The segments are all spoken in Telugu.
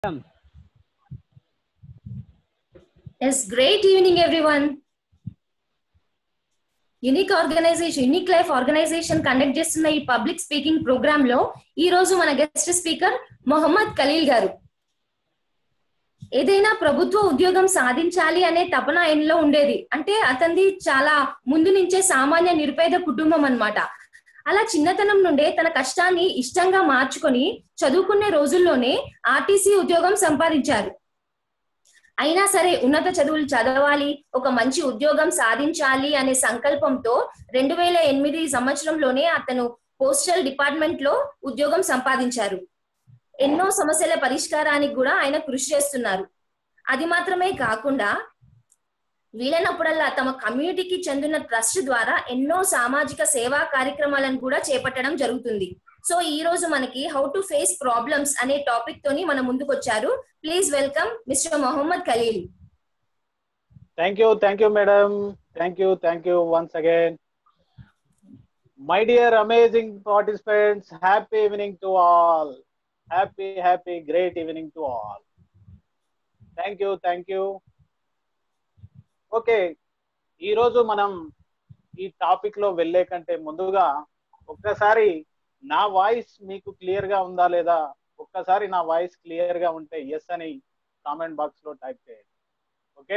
Yes, great evening, everyone. Unique organization unique life organization conduct చేస్తున్న ఈ పబ్లిక్ స్పీకింగ్ ప్రోగ్రామ్ లో ఈ రోజు మన గెస్ట్ స్పీకర్ మొహమ్మద్ ఖలీల్ గారు ఏదైనా ప్రభుత్వ ఉద్యోగం సాధించాలి అనే తపన ఆయనలో ఉండేది అంటే అతనిది చాలా ముందు నుంచే సామాన్య నిరుపేద కుటుంబం అన్నమాట అలా చిన్నతనం నుండే తన కష్టాన్ని ఇష్టంగా మార్చుకొని చదువుకునే రోజుల్లోనే ఆర్టీసీ ఉద్యోగం సంపాదించారు అయినా సరే ఉన్నత చదువులు చదవాలి ఒక మంచి ఉద్యోగం సాధించాలి అనే సంకల్పంతో రెండు వేల ఎనిమిది సంవత్సరంలోనే అతను పోస్టల్ డిపార్ట్మెంట్ లో ఉద్యోగం సంపాదించారు ఎన్నో సమస్యల పరిష్కారానికి కూడా ఆయన కృషి చేస్తున్నారు అది మాత్రమే కాకుండా వీలైనప్పుడల్లా తమ కమ్యూనిటీకి చెందిన ట్రస్ట్ ద్వారా ఎన్నో సామాజిక సేవా కార్యక్రమాలను కూడా చేపట్టడం జరుగుతుంది సో ఈ రోజు మనకి హౌ టు ఫేస్ ప్రాబ్లమ్స్ అనే టాపిక్ తోని మన ముందుకు వచ్చారు please welcome mister Mohammed Khalil Thank you, thank you, madam. Thank you, thank you once again. My dear amazing participants, happy evening to all. Happy, happy, great evening to all. Thank you, thank you. Okay ఈరోజు మనం ఈ టాపిక్ లో వెళ్ళే కంటే ముందుగా ఒక్కసారి నా వాయిస్ మీకు క్లియర్ గా ఉందా లేదా ఒక్కసారి నా వాయిస్ క్లియర్ గా ఉంటే ఎస్ అని కామెంట్ బాక్స్ లో టైప్ చేయండి okay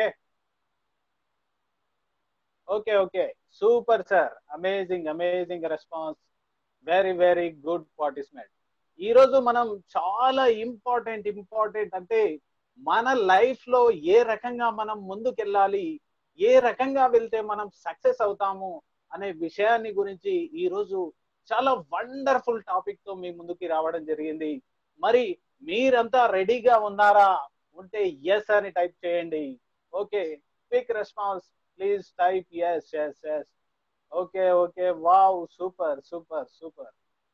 okay okay super sir amazing amazing response very very good participant ఈ రోజు మనం చాలా ఇంపార్టెంట్ ఇంపార్టెంట్ అంటే మన లైఫ్ లో ఏ రకంగా మనం ముందుకెళ్ళాలి ఏ రకంగా వెళ్తే మనం సక్సెస్ అవుతాము అనే విషయాన్ని గురించి ఈ రోజు చాలా వండర్ఫుల్ టాపిక్ తో మీ ముందుకి రావడం జరిగింది మరి మీరంతా రెడీగా ఉన్నారా ఉంటే ఎస్ అని టైప్ చేయండి okay quick response please type yes yes yes okay okay wow super super super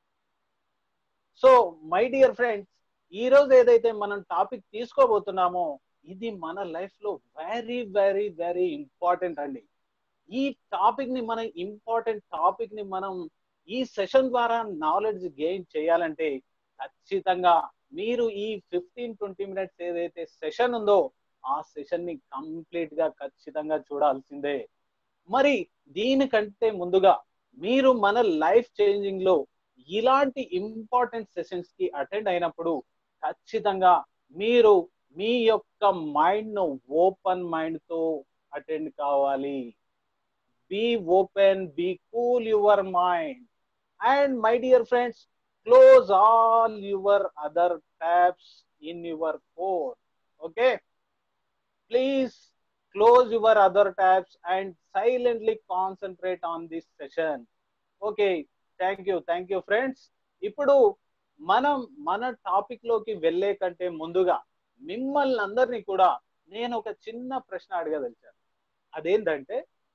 so my dear friends ఈ రోజు ఏదైతే మనం టాపిక్ తీసుకోబోతున్నామో ఇది మన లైఫ్ లో వెరీ వెరీ వెరీ ఇంపార్టెంట్ అండి ఈ టాపిక్ ని మనం ఇంపార్టెంట్ టాపిక్ ని మనం ఈ సెషన్ ద్వారా నాలెడ్జ్ గెయిన్ చేయాలంటే ఖచ్చితంగా మీరు ఈ ఫిఫ్టీన్ ట్వంటీ మినిట్స్ ఏదైతే సెషన్ ఉందో ఆ సెషన్ ని కంప్లీట్ గా ఖచ్చితంగా చూడాల్సిందే మరి దీనికంటే ముందుగా మీరు మన లైఫ్ చేంజింగ్ లో ఇలాంటి ఇంపార్టెంట్ సెషన్స్ కి అటెండ్ అయినప్పుడు ఖచ్చితంగా మీరు మీ యొక్క మైండ్ ను ఓపెన్ మైండ్ తో అటెండ్ కావాలి be open be cool your mind and my dear friends close all your other tabs in your phone okay please close your other tabs and silently concentrate on this session okay thank you thank you friends ఇప్పుడు మనం మన టాపిక్ లోకి వెళ్ళే కంటే ముందుగా మిమ్మల్ని అందరినీ కూడా నేను ఒక చిన్న ప్రశ్న అడగదలిచాను అదేంటంటే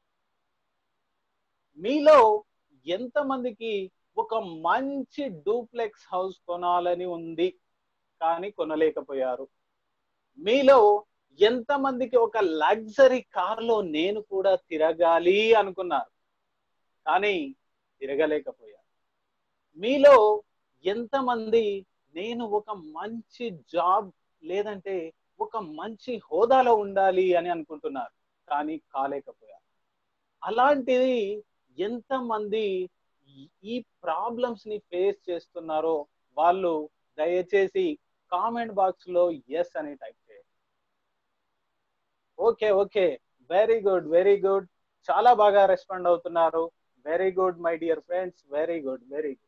మీలో ఎంతమందికి ఒక మంచి డూప్లెక్స్ హౌస్ కొనాలని ఉంది కానీ కొనలేకపోయారు మీలో ఎంతమందికి ఒక లగ్జరీ కార్లో నేను కూడా తిరగాలి అనుకున్నారు కానీ తిరగలేకపోయారు మీలో ఎంతమంది నేను ఒక మంచి జాబ్ లేదంటే ఒక మంచి హోదాలో ఉండాలి అని అనుకుంటున్నారు కానీ కాలేకపోయారు అలాంటిది ఎంతమంది ఈ ప్రాబ్లమ్స్ ని ఫేస్ చేస్తున్నారో వాళ్ళు దయచేసి కామెంట్ బాక్స్ లో ఎస్ అని టైప్ చేయండి okay okay very good very good చాలా బాగా రెస్పాండ్ అవుతున్నారు very good my dear friends very good very good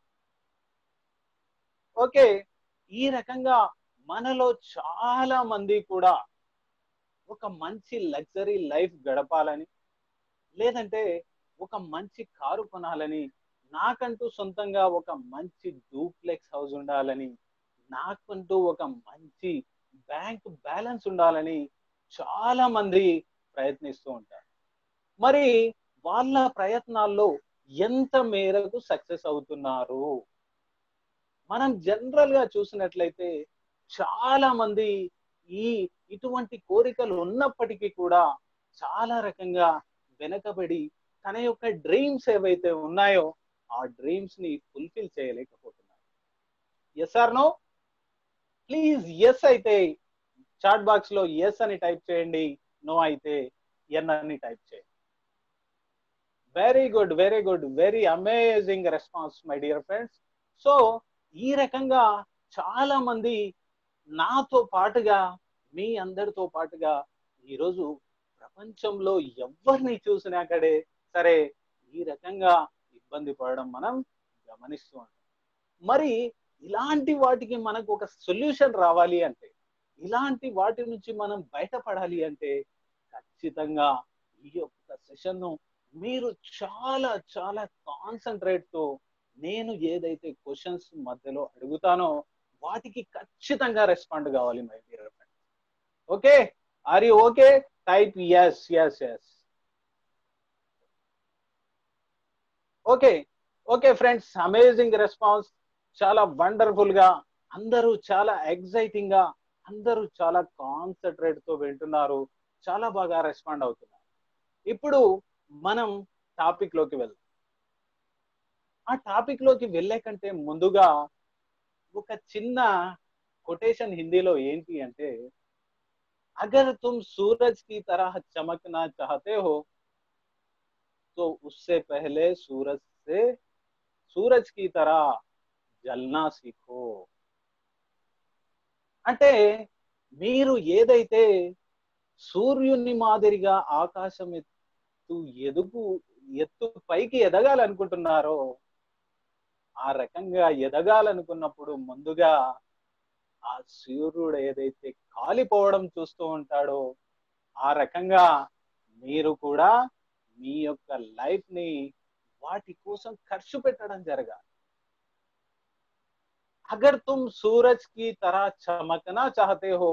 okay ఈ రకంగా మనలో చాలా మంది కూడా ఒక మంచి లగ్జరీ లైఫ్ గడపాలని లేదంటే ఒక మంచి కారు కొనాలని నాకంటూ సొంతంగా ఒక మంచి డూప్లెక్స్ హౌస్ ఉండాలని నాకంటూ ఒక మంచి బ్యాంక్ బ్యాలెన్స్ ఉండాలని చాలా మంది ప్రయత్నిస్తూ ఉంటారు మరి వాళ్ళ ప్రయత్నాల్లో ఎంత మేరకు సక్సెస్ అవుతున్నారు మనం జనరల్ గా చూసినట్లయితే చాలా మంది ఈ ఇటువంటి కోరికలు ఉన్నప్పటికీ కూడా చాలా రకంగా వెనకబడి తన యొక్క డ్రీమ్స్ ఏవైతే ఉన్నాయో ఆ డ్రీమ్స్ ని ఫుల్ఫిల్ చేయలేకపోతున్నారు yes or no please yes అయితే చాట్ బాక్స్ లో ఎస్ అని టైప్ చేయండి నో అయితే ఎన్ అని టైప్ చేయండి very good very good very amazing response my dear friends so ఈ రకంగా చాలా మంది నాతో పాటుగా మీ అందరితో పాటుగా ఈరోజు ప్రపంచంలో ఎవరిని చూసినా కడే సరే ఈ రకంగా ఇబ్బంది పడడం మనం గమనిస్తూ ఉంటాం మరి ఇలాంటి వాటికి మనకు ఒక సొల్యూషన్ రావాలి అంటే ఇలాంటి వాటి నుంచి మనం బయటపడాలి అంటే ఖచ్చితంగా ఈ యొక్క సెషన్ ను మీరు చాలా చాలా కాన్సన్ట్రేట్ తో నేను ఏదైతే క్వశ్చన్స్ మధ్యలో అడుగుతానో వాటికి ఖచ్చితంగా రెస్పాండ్ కావాలి my dear friend okay are you okay type yes yes yes okay okay friends amazing response చాలా వండర్ఫుల్ గా అందరూ చాలా ఎగ్జైటింగ్ గా అందరూ చాలా కాన్సన్ట్రేట్ తో వింటున్నారు చాలా బాగా రెస్పాండ్ అవుతున్నారు ఇప్పుడు మనం టాపిక్ లోకి వెళ్దాం ఆ టాపిక్ లోకి వెళ్ళే కంటే ముందుగా ఒక చిన్న కొటేషన్ హిందీలో ఏంటి అంటే అగర్ తుమ్ సూరజ్ की तरह चमकना चाहते हो तो उससे पहले सूरज से सूरज की तरह జల్నా సీఖో అంటే మీరు ఏదైతే సూర్యుని మాదిరిగా ఆకాశం ఎత్తు ఎదుగు ఎత్తు పైకి ఎదగాలనుకుంటున్నారో ఆ రకంగా ఎదగాలనుకున్నప్పుడు ముందుగా ఆ సూర్యుడు ఏదైతే కాలిపోవడం చూస్తూ ఉంటాడో ఆ రకంగా మీరు కూడా మీ యొక్క లైఫ్ ని వాటి కోసం ఖర్చు పెట్టడం జరగాలి अगर तुम सूरज की तरह चमकना चाहते हो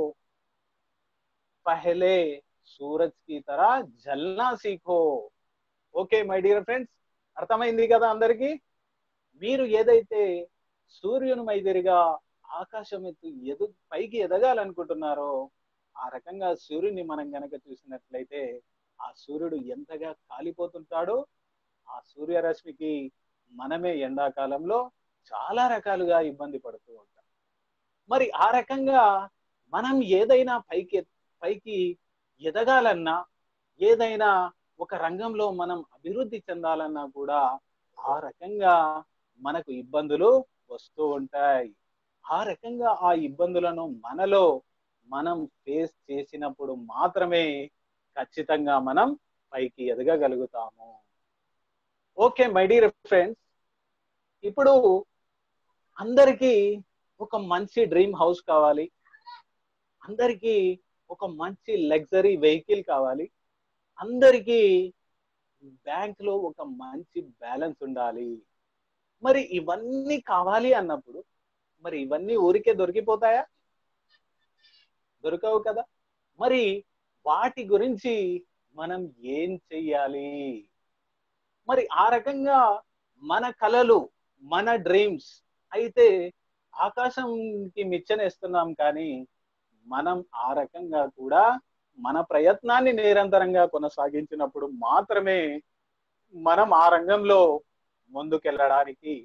पहले सूरज की तरह जलना सीखो ఓకే మై డియర్ ఫ్రెండ్స్ అర్థమైంది కదా అందరికి మీరు ఏదైతే సూర్యుని మైదిరిగా ఆకాశం ఎత్తు ఎదు పైకి ఎదగాలనుకుంటున్నారో ఆ రకంగా సూర్యుని మనం గనక చూసినట్లయితే ఆ సూర్యుడు ఎంతగా కాలిపోతుంటాడో ఆ సూర్యరశ్మికి మనమే ఎండాకాలంలో చాలా రకాలుగా ఇబ్బంది పడుతూ ఉంటాం మరి ఆ రకంగా మనం ఏదైనా పైకి పైకి ఎదగాలన్నా ఏదైనా ఒక రంగంలో మనం అభివృద్ధి చెందాలన్నా కూడా ఆ రకంగా మనకు ఇబ్బందులు వస్తూ ఉంటాయి ఆ రకంగా ఆ ఇబ్బందులను మనలో మనం ఫేస్ చేసినప్పుడు మాత్రమే ఖచ్చితంగా మనం పైకి ఎదగగలుగుతాము ఓకే మై డియర్ ఫ్రెండ్స్ ఇప్పుడు అందరికీ ఒక మంచి డ్రీమ్ హౌస్ కావాలి అందరికీ ఒక మంచి లగ్జరీ వెహికల్ కావాలి అందరికీ బ్యాంక్ లో ఒక మంచి బ్యాలెన్స్ ఉండాలి మరి ఇవన్నీ కావాలి అన్నప్పుడు మరి ఇవన్నీ ఊరికే దొరికిపోతాయా దొరకవు కదా మరి వాటి గురించి మనం ఏం చెయ్యాలి మరి ఆ రకంగా మన కలలు మన డ్రీమ్స్ అయితే ఆకాశంకి మిచ్చనేస్తున్నాం కానీ మనం ఆ రకంగా కూడా మన ప్రయత్నాన్ని నిరంతరంగా కొనసాగించినప్పుడు మాత్రమే మనం ఆ రంగంలో ముందుకెళ్ళడానికి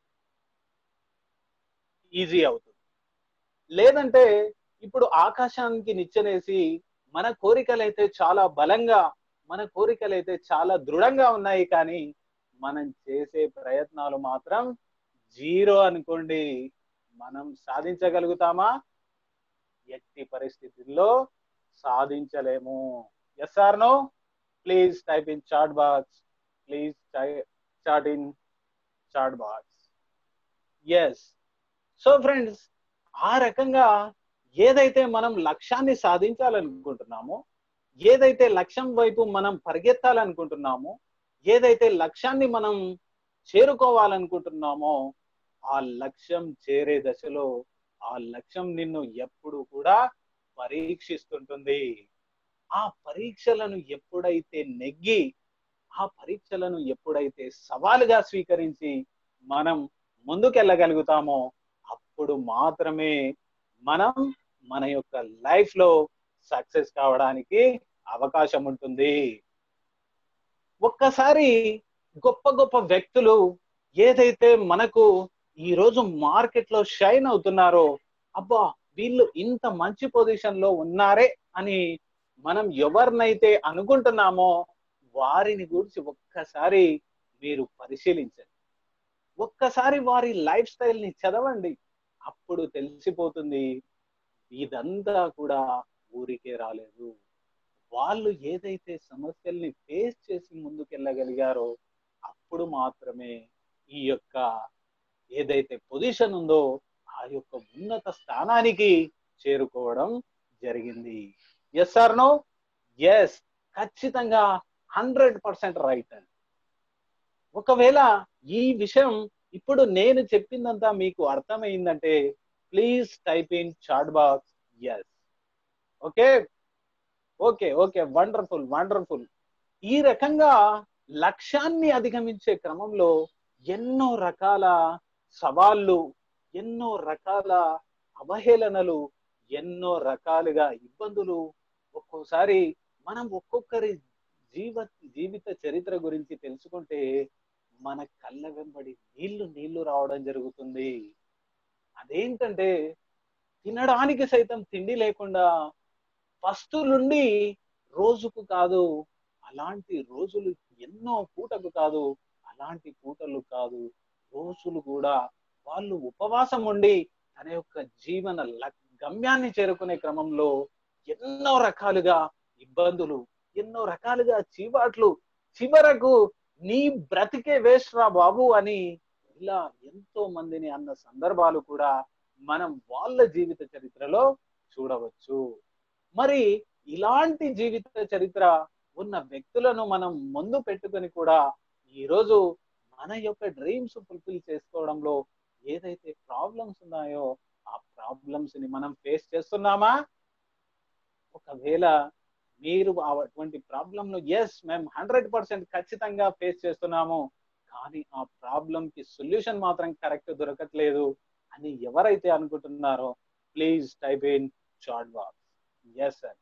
ఈజీ అవుతుంది లేదంటే ఇప్పుడు ఆకాశానికి నిచ్చెనేసి మన కోరికలైతే చాలా బలంగా మన కోరికలైతే చాలా దృఢంగా ఉన్నాయి కానీ మనం చేసే ప్రయత్నాలు మాత్రం జీరో అనుకోండి మనం సాధించగలుగుతామా ఎట్టి పరిస్థితుల్లో సాధించలేము yes or no please type in chat box please chat in chat box yes so friends ఆ రకంగా ఏదైతే మనం లక్ష్యాన్ని సాధించాలనుకుంటున్నామో ఏదైతే లక్ష్యం వైపు మనం పరిగెత్తాలనుకుంటున్నామో ఏదైతే లక్ష్యాన్ని మనం చేరుకోవాలనుకుంటున్నామో ఆ లక్ష్యం చేరే దశలో ఆ లక్ష్యం నిన్ను ఎప్పుడు కూడా పరీక్షిస్తుంటుంది ఆ పరీక్షలను ఎప్పుడైతే నెగ్గి ఆ పరీక్షలను ఎప్పుడైతే సవాలుగా స్వీకరించి మనం ముందుకెళ్ళగలుగుతామో అప్పుడు మాత్రమే మనం మన యొక్క లైఫ్ లో సక్సెస్ కావడానికి అవకాశం ఉంటుంది ఒక్కసారి గొప్ప గొప్ప వ్యక్తులు ఏదైతే మనకు ఈ రోజు మార్కెట్ లో షైన్ అవుతున్నారో అబ్బా వీళ్ళు ఇంత మంచి పొజిషన్ లో ఉన్నారే అని మనం ఎవరినైతే అనుకుంటున్నామో వారిని గురించి ఒక్కసారి మీరు పరిశీలించండి ఒక్కసారి వారి లైఫ్ స్టైల్ ని చదవండి అప్పుడు తెలిసిపోతుంది ఇదంతా కూడా ఊరికే రాలేదు వాళ్ళు ఏదైతే సమస్యల్ని ఫేస్ చేసి ముందుకెళ్ళగలిగారో అప్పుడు మాత్రమే ఈ యొక్క ఏదైతే పొజిషన్ ఉందో ఆ యొక్క ఉన్నత స్థానానికి చేరుకోవడం జరిగింది ఎస్ సార్ నో ఎస్ ఖచ్చితంగా హండ్రెడ్ పర్సెంట్ రైట్ అండి ఒకవేళ ఈ విషయం ఇప్పుడు నేను చెప్పిందంతా మీకు అర్థమైందంటే please type in chat box yes okay okay okay wonderful wonderful ఈ రకంగా లక్ష్యాన్ని అధిగమించే క్రమంలో ఎన్నో రకాల సవాళ్ళు ఎన్నో రకాల అవహేళనలు ఎన్నో రకాలుగా ఇబ్బందులు ఒక్కోసారి మనం ఒక్కొక్కరి జీవ జీవిత చరిత్ర గురించి తెలుసుకుంటే మన కళ్ళ వెంబడి నీళ్లు నీళ్లు రావడం జరుగుతుంది అదేంటంటే తినడానికి సైతం తిండి లేకుండా ఫస్ట్ నుండి రోజుకు కాదు అలాంటి రోజులు ఎన్నో పూటకు కాదు అలాంటి పూటలు కాదు రోజులు కూడా వాళ్ళు ఉపవాసం ఉండి తన యొక్క జీవన గమ్యాన్ని చేరుకునే క్రమంలో ఎన్నో రకాలుగా ఇబ్బందులు ఎన్నో రకాలుగా చీవాట్లు చివరకు నీ బ్రతికే వేస్ట్ రా బాబు అని ఇలా ఎంతో మందిని అన్న సందర్భాలు కూడా మనం వాళ్ళ జీవిత చరిత్రలో చూడవచ్చు మరి ఇలాంటి జీవిత చరిత్ర ఉన్న వ్యక్తులను మనం ముందు పెట్టుకొని కూడా ఈరోజు మన యొక్క డ్రీమ్స్ ఫుల్ఫిల్ చేసుకోవడంలో ఏదైతే ప్రాబ్లమ్స్ ఉన్నాయో ఆ ప్రాబ్లమ్స్ ని మనం ఫేస్ చేస్తున్నామా ఒకవేళ మీరు అటువంటి ప్రాబ్లమ్ ను ఎస్ మేము హండ్రెడ్ పర్సెంట్ ఖచ్చితంగా ఫేస్ చేస్తున్నాము కానీ ఆ ప్రాబ్లం కి సొల్యూషన్ మాత్రం కరెక్ట్ దొరకట్లేదు అని ఎవరైతే అనుకుంటున్నారో please type in chat box yes sir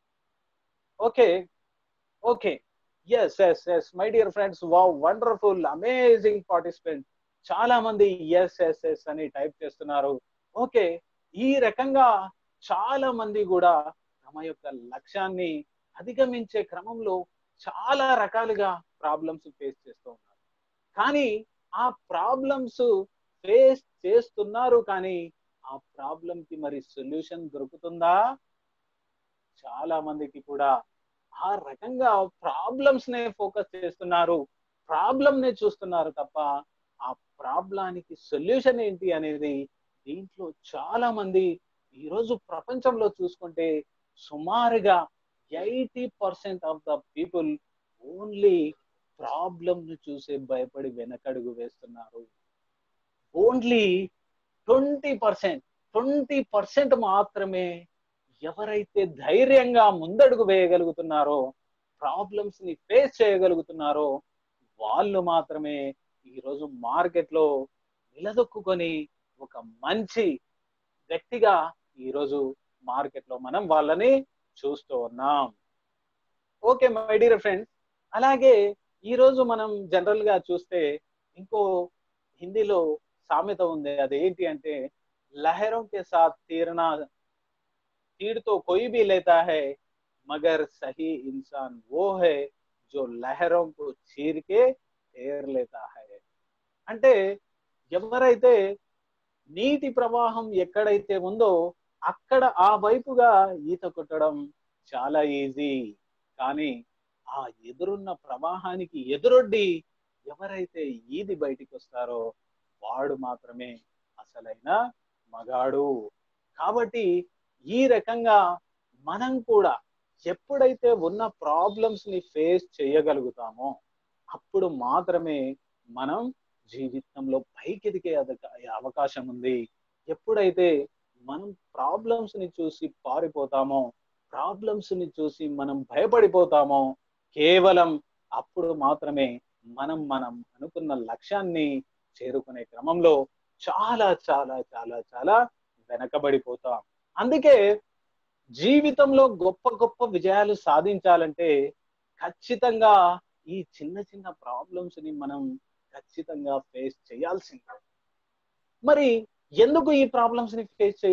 okay okay yes yes yes my dear friends wow wonderful amazing participant చాలా మంది ఎస్ ఎస్ ఎస్ అని టైప్ చేస్తున్నారు ఓకే ఈ రకంగా చాలా మంది కూడా తమ యొక్క లక్ష్యాన్ని అధిగమించే క్రమంలో చాలా రకాలుగా ప్రాబ్లమ్స్ ఫేస్ చేస్తూ ఉన్నారు కానీ ఆ ప్రాబ్లమ్స్ ఫేస్ చేస్తున్నారు కానీ ఆ ప్రాబ్లం కి మరి సొల్యూషన్ దొరుకుతుందా చాలా మందికి కూడా ఆ రకంగా ప్రాబ్లమ్స్ నే ఫోకస్ చేస్తున్నారు ప్రాబ్లం నే చూస్తున్నారు తప్ప ఆ ప్రాబ్లానికి సొల్యూషన్ ఏంటి అనేది దీంట్లో చాలా మంది ఈరోజు ప్రపంచంలో చూసుకుంటే సుమారుగా eighty percent of the people only problem ను చూసే భయపడి వెనకడుగు వేస్తున్నారు only twenty percent twenty percent మాత్రమే ఎవరైతే ధైర్యంగా ముందడుగు వేయగలుగుతున్నారో ప్రాబ్లమ్స్ ని ఫేస్ చేయగలుగుతున్నారో వాళ్ళు మాత్రమే ఈరోజు మార్కెట్ లో నిలదొక్కుని ఒక మంచి వ్యక్తిగా ఈరోజు మార్కెట్ లో మనం వాళ్ళని చూస్తూ ఉన్నాం ఓకే మై డియర్ ఫ్రెండ్స్ అలాగే ఈ రోజు మనం జనరల్ గా చూస్తే ఇంకో హిందీలో సామెత ఉంది అది ఏంటి అంటే లహరం కే సాత్ తీరనా तीर तो कोई भी लेता है मगर सही इंसान वो है जो लहरों को చీర్ के తేర్ లేతా है అంటే ఎవరైతే నీటి ప్రవాహం ఎక్కడైతే ఉందో అక్కడ ఆ వైపుగా ఈత కొట్టడం చాలా ఈజీ కానీ ఆ ఎదురున్న ప్రవాహానికి ఎదురొడ్డి ఎవరైతే ఈది బయటికి వస్తారో వాడు మాత్రమే అసలైన మగాడు కాబట్టి ఈ రకంగా మనం కూడా ఎప్పుడైతే ఉన్న ప్రాబ్లమ్స్ ని ఫేస్ చేయగలుగుతామో అప్పుడు మాత్రమే మనం జీవితంలో పైకి ఎదిగే అవకాశం ఉంది ఎప్పుడైతే మనం ప్రాబ్లమ్స్ ని చూసి పారిపోతామో ప్రాబ్లమ్స్ ని చూసి మనం భయపడిపోతామో కేవలం అప్పుడు మాత్రమే మనం మనం అనుకున్న లక్ష్యాన్ని చేరుకునే క్రమంలో చాలా చాలా చాలా చాలా వెనకబడిపోతాం అందుకే జీవితంలో గొప్ప గొప్ప విజయాలు సాధించాలంటే ఖచ్చితంగా ఈ చిన్న చిన్న ప్రాబ్లమ్స్ ని మనం ఖచ్చితంగా ఫేస్ చేయాల్సిందే మరి ఎందుకు ఈ ప్రాబ్లమ్స్ ని ఫేస్ చేయాలి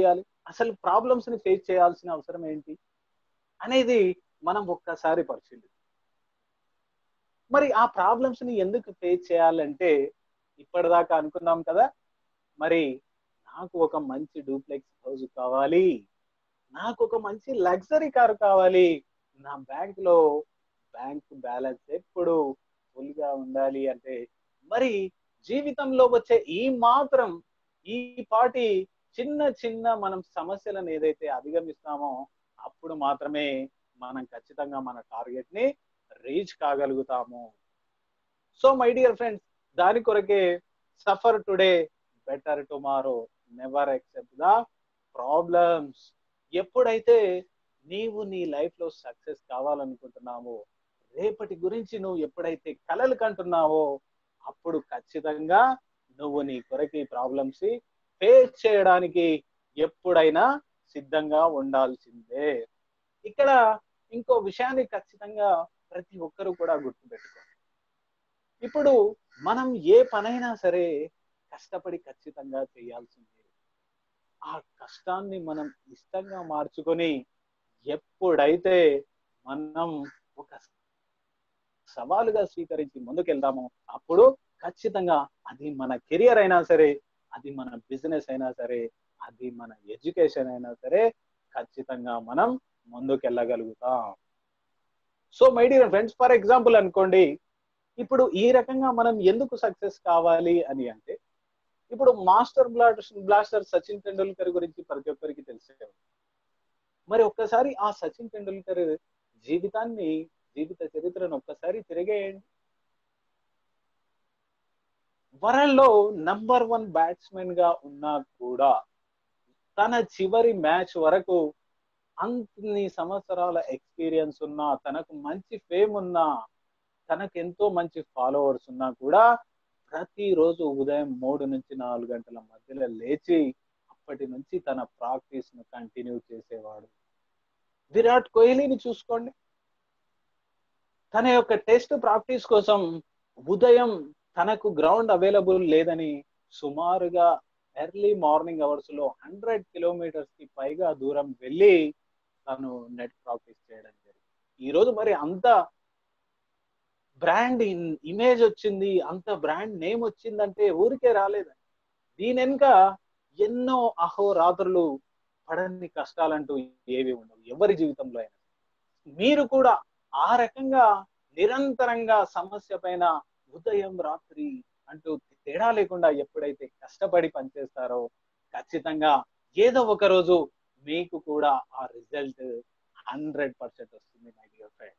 అసలు ప్రాబ్లమ్స్ ని ఫేస్ చేయాల్సిన అవసరం ఏంటి అనేది మనం ఒక్కసారి పరిశీలి మరి ఆ ప్రాబ్లమ్స్ ని ఎందుకు ఫేస్ చేయాలంటే ఇప్పటిదాకా అనుకున్నాం కదా మరి నాకు ఒక మంచి డూప్లెక్స్ హౌస్ కావాలి నాకు ఒక మంచి లగ్జరీ కారు కావాలి నా బ్యాంక్ లో బ్యాంక్ బ్యాలెన్స్ ఎప్పుడు ఫుల్ గా ఉండాలి అంటే మరి జీవితంలో వచ్చే ఈ మాత్రం ఈ పాటి చిన్న చిన్న మనం సమస్యలను ఏదైతే అధిగమిస్తామో అప్పుడు మాత్రమే మనం ఖచ్చితంగా మన టార్గెట్ ని రీచ్ కాగలుగుతాము సో మై డియర్ ఫ్రెండ్స్ దాని కొరకే suffer today better tomorrow never except the problems ఎప్పుడైతే నీవు నీ లైఫ్ లో సక్సెస్ కావాలనుకుంటున్నావో రేపటి గురించి నువ్వు ఎప్పుడైతే కలలు కంటున్నావో అప్పుడు ఖచ్చితంగా నువ్వు నీ కొరకి ప్రాబ్లమ్స్ ఫేస్ చేయడానికి ఎప్పుడైనా సిద్ధంగా ఉండాల్సిందే ఇక్కడ ఇంకో విషయాన్ని ఖచ్చితంగా ప్రతి ఒక్కరూ కూడా గుర్తుపెట్టుకోండి ఇప్పుడు మనం ఏ పనైనా సరే కష్టపడి ఖచ్చితంగా చేయాల్సిందే ఆ కష్టాన్ని మనం ఇష్టంగా మార్చుకొని ఎప్పుడైతే మనం ఒక సవాలుగా స్వీకరించి ముందుకెళ్దామో అప్పుడు ఖచ్చితంగా అది మన కెరియర్ అయినా సరే అది మన బిజినెస్ అయినా సరే అది మన ఎడ్యుకేషన్ అయినా సరే ఖచ్చితంగా మనం ముందుకెళ్ళగలుగుతాం so my dear friends for example అనుకోండి ఇప్పుడు ఈ రకంగా మనం ఎందుకు సక్సెస్ కావాలి అని అంటే ఇప్పుడు మాస్టర్ బ్లాస్టర్ సచిన్ టెండూల్కర్ గురించి ప్రతి ఒక్కరికి తెలిసే మరి ఒక్కసారి ఆ సచిన్ టెండూల్కర్ జీవితాన్ని జీవిత చరిత్రను ఒక్కసారి తిరిగేయండి వరల్డ్ లో నంబర్ వన్ బ్యాట్స్మెన్ గా ఉన్నా కూడా తన చివరి మ్యాచ్ వరకు అన్ని సంవత్సరాల ఎక్స్పీరియన్స్ ఉన్నా తనకు మంచి ఫేమ్ ఉన్నా తనకు ఎంతో మంచి ఫాలోవర్స్ ఉన్నా కూడా ప్రతిరోజు ఉదయం మూడు నుంచి నాలుగు గంటల మధ్యలో లేచి అప్పటి నుంచి తన ప్రాక్టీస్ ను కంటిన్యూ చేసేవాడు విరాట్ కోహ్లీని చూసుకోండి తన యొక్క టెస్ట్ ప్రాక్టీస్ కోసం ఉదయం తనకు గ్రౌండ్ అవైలబుల్ లేదని సుమారుగా ఎర్లీ మార్నింగ్ అవర్స్ లో హండ్రెడ్ కిలోమీటర్స్ కి పైగా దూరం వెళ్ళి తను నెట్ ప్రాక్టీస్ చేయడం జరిగింది ఈ రోజు మరి అంత బ్రాండ్ ఇమేజ్ వచ్చింది అంత బ్రాండ్ నేమ్ వచ్చిందంటే ఊరికే రాలేదండి దీని వెనుక ఎన్నో అహోరాత్రులు పడని కష్టాలంటూ ఏవి ఉండవు ఎవరి జీవితంలో అయినా మీరు కూడా ఆ రకంగా నిరంతరంగా సమస్య పైన ఉదయం రాత్రి అంటూ తేడా లేకుండా ఎప్పుడైతే కష్టపడి పనిచేస్తారో ఖచ్చితంగా ఏదో ఒక రోజు మీకు కూడా ఆ రిజల్ట్ హండ్రెడ్ పర్సెంట్ వస్తుంది మై డియర్ ఫ్రెండ్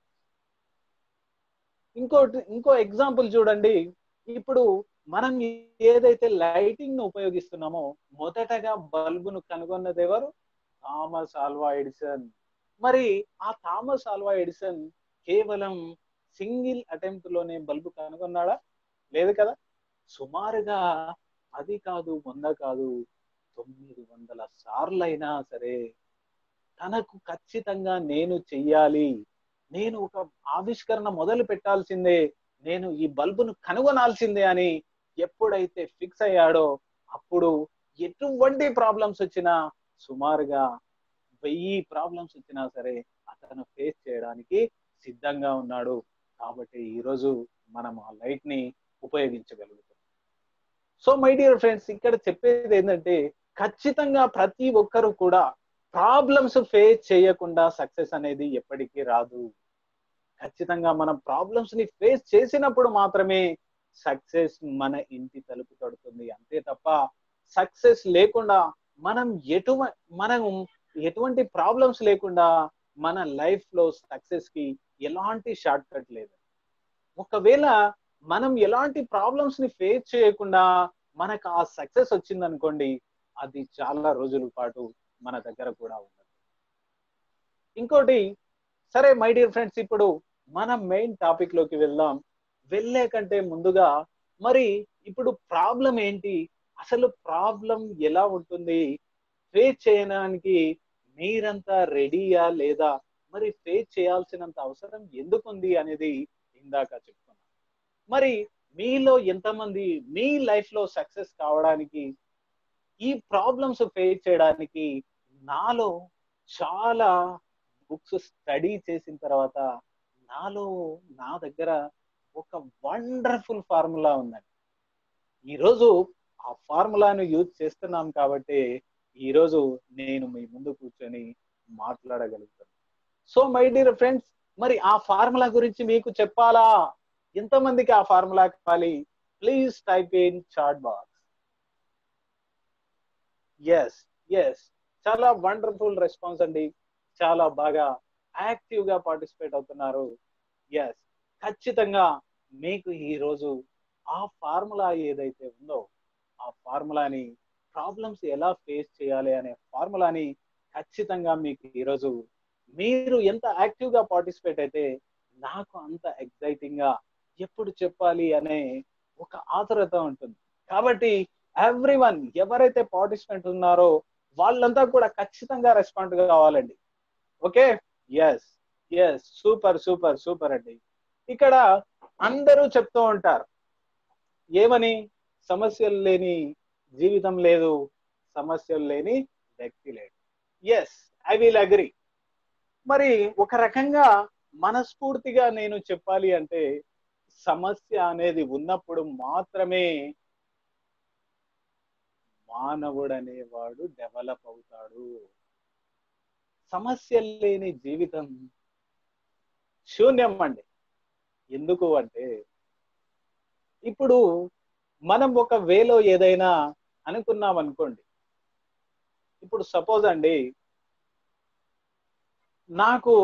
ఇంకోటి ఇంకో ఎగ్జాంపుల్ చూడండి ఇప్పుడు మనం ఏదైతే లైటింగ్ ను ఉపయోగిస్తున్నామో మొదటగా బల్బును కనుగొన్నది ఎవరు థామస్ ఆల్వా ఎడిసన్ మరి ఆ థామస్ ఆల్వా ఎడిసన్ కేవలం సింగిల్ అటెంప్ట్ లోనే బల్బు కనుగొన్నాడా లేదు కదా సుమారుగా పది కాదు వంద కాదు తొమ్మిది వందల సార్లైనా సరే తనకు ఖచ్చితంగా నేను చెయ్యాలి నేను ఒక ఆవిష్కరణ మొదలు పెట్టాల్సిందే నేను ఈ బల్బును కనుగొనాల్సిందే అని ఎప్పుడైతే ఫిక్స్ అయ్యాడో అప్పుడు ఎటువంటి ప్రాబ్లమ్స్ వచ్చినా సుమారుగా వెయ్యి ప్రాబ్లమ్స్ వచ్చినా సరే అతను ఫేస్ చేయడానికి సిద్ధంగా ఉన్నాడు కాబట్టి ఈరోజు మనం ఆ లైట్ ని ఉపయోగించగలుగుతాం సో మై డియర్ ఫ్రెండ్స్ ఇక్కడ చెప్పేది ఏంటంటే ఖచ్చితంగా ప్రతి ఒక్కరు కూడా ప్రాబ్లమ్స్ ఫేస్ చేయకుండా సక్సెస్ అనేది ఎప్పటికీ రాదు ఖచ్చితంగా మనం ప్రాబ్లమ్స్ ని ఫేస్ చేసినప్పుడు మాత్రమే సక్సెస్ మన ఇంటి తలుపు తడుతుంది అంతే తప్ప సక్సెస్ లేకుండా మనం ఎటువ మనం ఎటువంటి ప్రాబ్లమ్స్ లేకుండా మన లైఫ్ లో సక్సెస్ కి ఎలాంటి షార్ట్ కట్ లేదు ఒకవేళ మనం ఎలాంటి ప్రాబ్లమ్స్ ని ఫేస్ చేయకుండా మనకు ఆ సక్సెస్ వచ్చింది అనుకోండి అది చాలా రోజుల పాటు మన దగ్గర కూడా ఉండదు ఇంకోటి సరే మై డియర్ ఫ్రెండ్స్ ఇప్పుడు మనం మెయిన్ టాపిక్ లోకి వెళ్దాం వెళ్ళే కంటే ముందుగా మరి ఇప్పుడు ప్రాబ్లం ఏంటి అసలు ప్రాబ్లం ఎలా ఉంటుంది ఫేస్ చేయడానికి మీరంతా రెడీయా లేదా మరి ఫేస్ చేయాల్సినంత అవసరం ఎందుకుంది అనేది ఇందాక చెప్తున్నా మరి మీలో ఎంతమంది మీ లైఫ్ లో సక్సెస్ కావడానికి ఈ ప్రాబ్లమ్స్ ఫేస్ చేయడానికి నాలో చాలా బుక్స్ స్టడీ చేసిన తర్వాత నాలో నా దగ్గర ఒక వండర్ఫుల్ ఫార్ములా ఉందండి ఈరోజు ఆ ఫార్ములాను యూజ్ చేస్తున్నాం కాబట్టి ఈరోజు నేను మీ ముందు కూర్చొని మాట్లాడగలుగుతాను సో మై డియర్ ఫ్రెండ్స్ మరి ఆ ఫార్ములా గురించి మీకు చెప్పాలా ఎంతమందికి ఆ ఫార్ములా కావాలి please type in chat box yes yes చాలా వండర్ఫుల్ రెస్పాన్స్ అండి చాలా బాగా యాక్టివ్ గా పార్టిసిపేట్ అవుతున్నారు ఎస్ ఖచ్చితంగా మీకు ఈ రోజు ఆ ఫార్ములా ఏదైతే ఉందో ఆ ఫార్ములాని ప్రాబ్లమ్స్ ఎలా ఫేస్ చేయాలి అనే ఫార్ములాని ఖచ్చితంగా మీకు ఈరోజు మీరు ఎంత యాక్టివ్ గా పార్టిసిపేట్ అయితే నాకు అంత ఎక్సైటింగ్ గా ఎప్పుడు చెప్పాలి అనే ఒక ఆతురత ఉంటుంది కాబట్టి ఎవ్రీ వన్ ఎవరైతే పార్టిసిపెంట్ ఉన్నారో వాళ్ళంతా కూడా ఖచ్చితంగా రెస్పాండ్ కావాలండి okay yes yes super super super అండి ఇక్కడ అందరూ చెప్తూ ఉంటారు ఏమని సమస్యలు లేని జీవితం లేదు సమస్యలు లేని వ్యక్తి లేడు ఎస్ ఐ విల్ అగ్రి మరి ఒక రకంగా మనస్ఫూర్తిగా నేను చెప్పాలి అంటే సమస్య అనేది ఉన్నప్పుడు మాత్రమే మానవుడు అనేవాడు డెవలప్ అవుతాడు సమస్య లేని జీవితం శూన్యం అండి ఎందుకు అంటే ఇప్పుడు మనం ఒక వేలో ఏదైనా అనుకున్నాం అనుకోండి ఇప్పుడు సపోజ్ అండి నాకు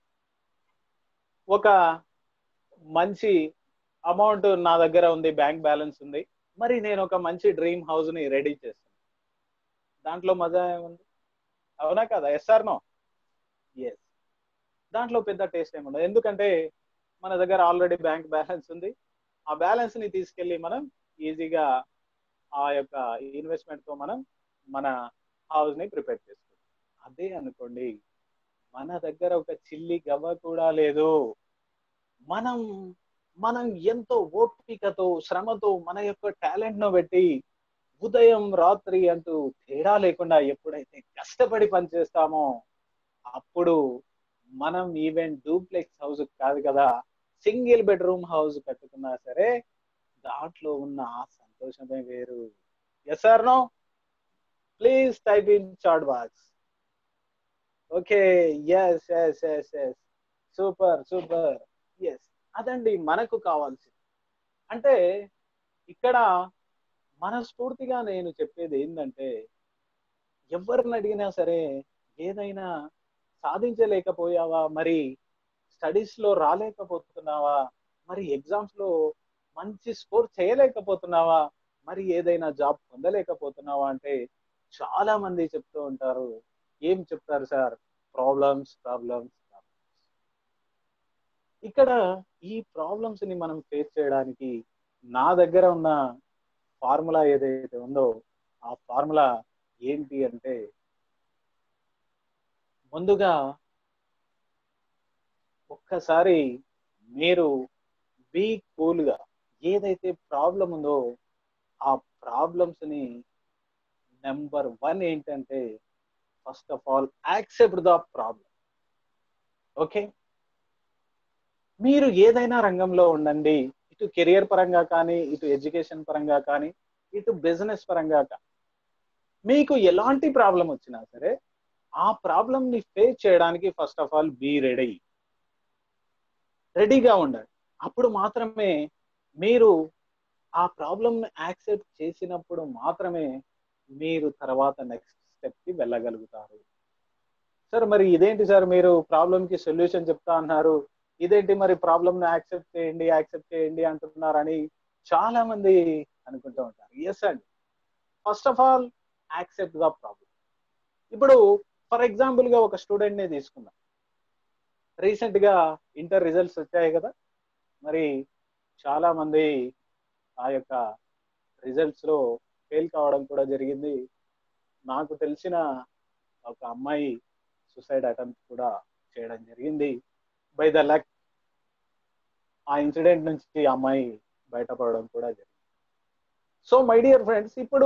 ఒక మంచి అమౌంట్ నా దగ్గర ఉంది బ్యాంక్ బ్యాలెన్స్ ఉంది మరి నేను ఒక మంచి డ్రీమ్ హౌస్ ని రెడీ చేస్తాను దాంట్లో మజా ఏముంది అవునా కదా ఎస్ఆర్ నో ఎస్ దాంట్లో పెద్ద టేస్ట్ ఏముండదు ఎందుకంటే మన దగ్గర ఆల్రెడీ బ్యాంక్ బ్యాలెన్స్ ఉంది ఆ బ్యాలెన్స్ ని తీసుకెళ్లి మనం ఈజీగా ఆ యొక్క ఇన్వెస్ట్మెంట్ తో మనం మన హౌస్ ని ప్రిపేర్ చేసుకుంటాం అదే అనుకోండి మన దగ్గర ఒక చిల్లి గవ్వ కూడా లేదు మనం మనం ఎంతో ఓపికతో శ్రమతో మన యొక్క టాలెంట్ ను పెట్టి ఉదయం రాత్రి అంటూ తేడా లేకుండా ఎప్పుడైతే కష్టపడి పనిచేస్తామో అప్పుడు మనం ఈవెన్ డూప్లెక్స్ హౌస్ కాదు కదా సింగిల్ బెడ్రూమ్ హౌస్ కట్టుకున్నా సరే దాంట్లో ఉన్న ఆ సంతోషమే వేరు yes or no please type in chat box okay yes yes yes yes super super yes అదండి మనకు కావాల్సింది అంటే ఇక్కడ మనస్ఫూర్తిగా నేను చెప్పేది ఏంటంటే ఎవరిని అడిగినా సరే ఏదైనా సాధించలేకపోయావా మరి స్టడీస్ లో రాలేకపోతున్నావా మరి ఎగ్జామ్స్ లో మంచి స్కోర్ చేయలేకపోతున్నావా మరి ఏదైనా జాబ్ పొందలేకపోతున్నావా అంటే చాలా మంది చెప్తూ ఉంటారు ఏం చెప్తారు సార్ ప్రాబ్లమ్స్ ప్రాబ్లమ్స్ ఇక్కడ ఈ ప్రాబ్లమ్స్ ని మనం ఫేస్ చేయడానికి నా దగ్గర ఉన్న ఫార్ములా ఏదైతే ఉందో ఆ ఫార్ములా ఏంటి అంటే ముందుగా ఒక్కసారి మీరు బీ కూల్ గా ఏదైతే ప్రాబ్లం ఉందో ఆ ప్రాబ్లమ్స్ ని నెంబర్ వన్ ఏంటంటే first of all accept the problem okay మీరు ఏదైనా రంగంలో ఉండండి ఇటు కెరియర్ పరంగా కానీ ఇటు ఎడ్యుకేషన్ పరంగా కానీ ఇటు బిజినెస్ పరంగా కానీ మీకు ఎలాంటి ప్రాబ్లం వచ్చినా సరే ఆ ప్రాబ్లం ని ఫేస్ చేయడానికి first of all be ready రెడీగా ఉండండి అప్పుడు మాత్రమే మీరు ఆ ప్రాబ్లమ్ యాక్సెప్ట్ చేసినప్పుడు మాత్రమే మీరు తర్వాత నెక్స్ట్ స్టెప్ కి వెళ్ళగలుగుతారు సార్ మరి ఇదేంటి సార్ మీరు ప్రాబ్లం కి సొల్యూషన్ చెప్తా అన్నారు ఇదేంటి మరి ప్రాబ్లమ్ ని యాక్సెప్ట్ చేయండి యాక్సెప్ట్ చేయండి అంటున్నారని చాలా మంది అనుకుంటూ ఉంటారు ఎస్ అండి first of all accept the problem ఇప్పుడు ఫర్ ఎగ్జాంపుల్ గా ఒక స్టూడెంట్ ని తీసుకుందాం రీసెంట్ గా ఇంటర్ రిజల్ట్స్ వచ్చాయి కదా మరి చాలా మంది ఆ యొక్క రిజల్ట్స్ లో ఫెయిల్ కావడం కూడా జరిగింది నాకు తెలిసిన ఒక అమ్మాయి సూసైడ్ అటెంప్ట్ కూడా చేయడం జరిగింది బై ద లక్ ఆ ఇన్సిడెంట్ నుంచి ఆ అమ్మాయి బయటపడడం కూడా జరిగింది సో మై డియర్ ఫ్రెండ్స్ ఇప్పుడు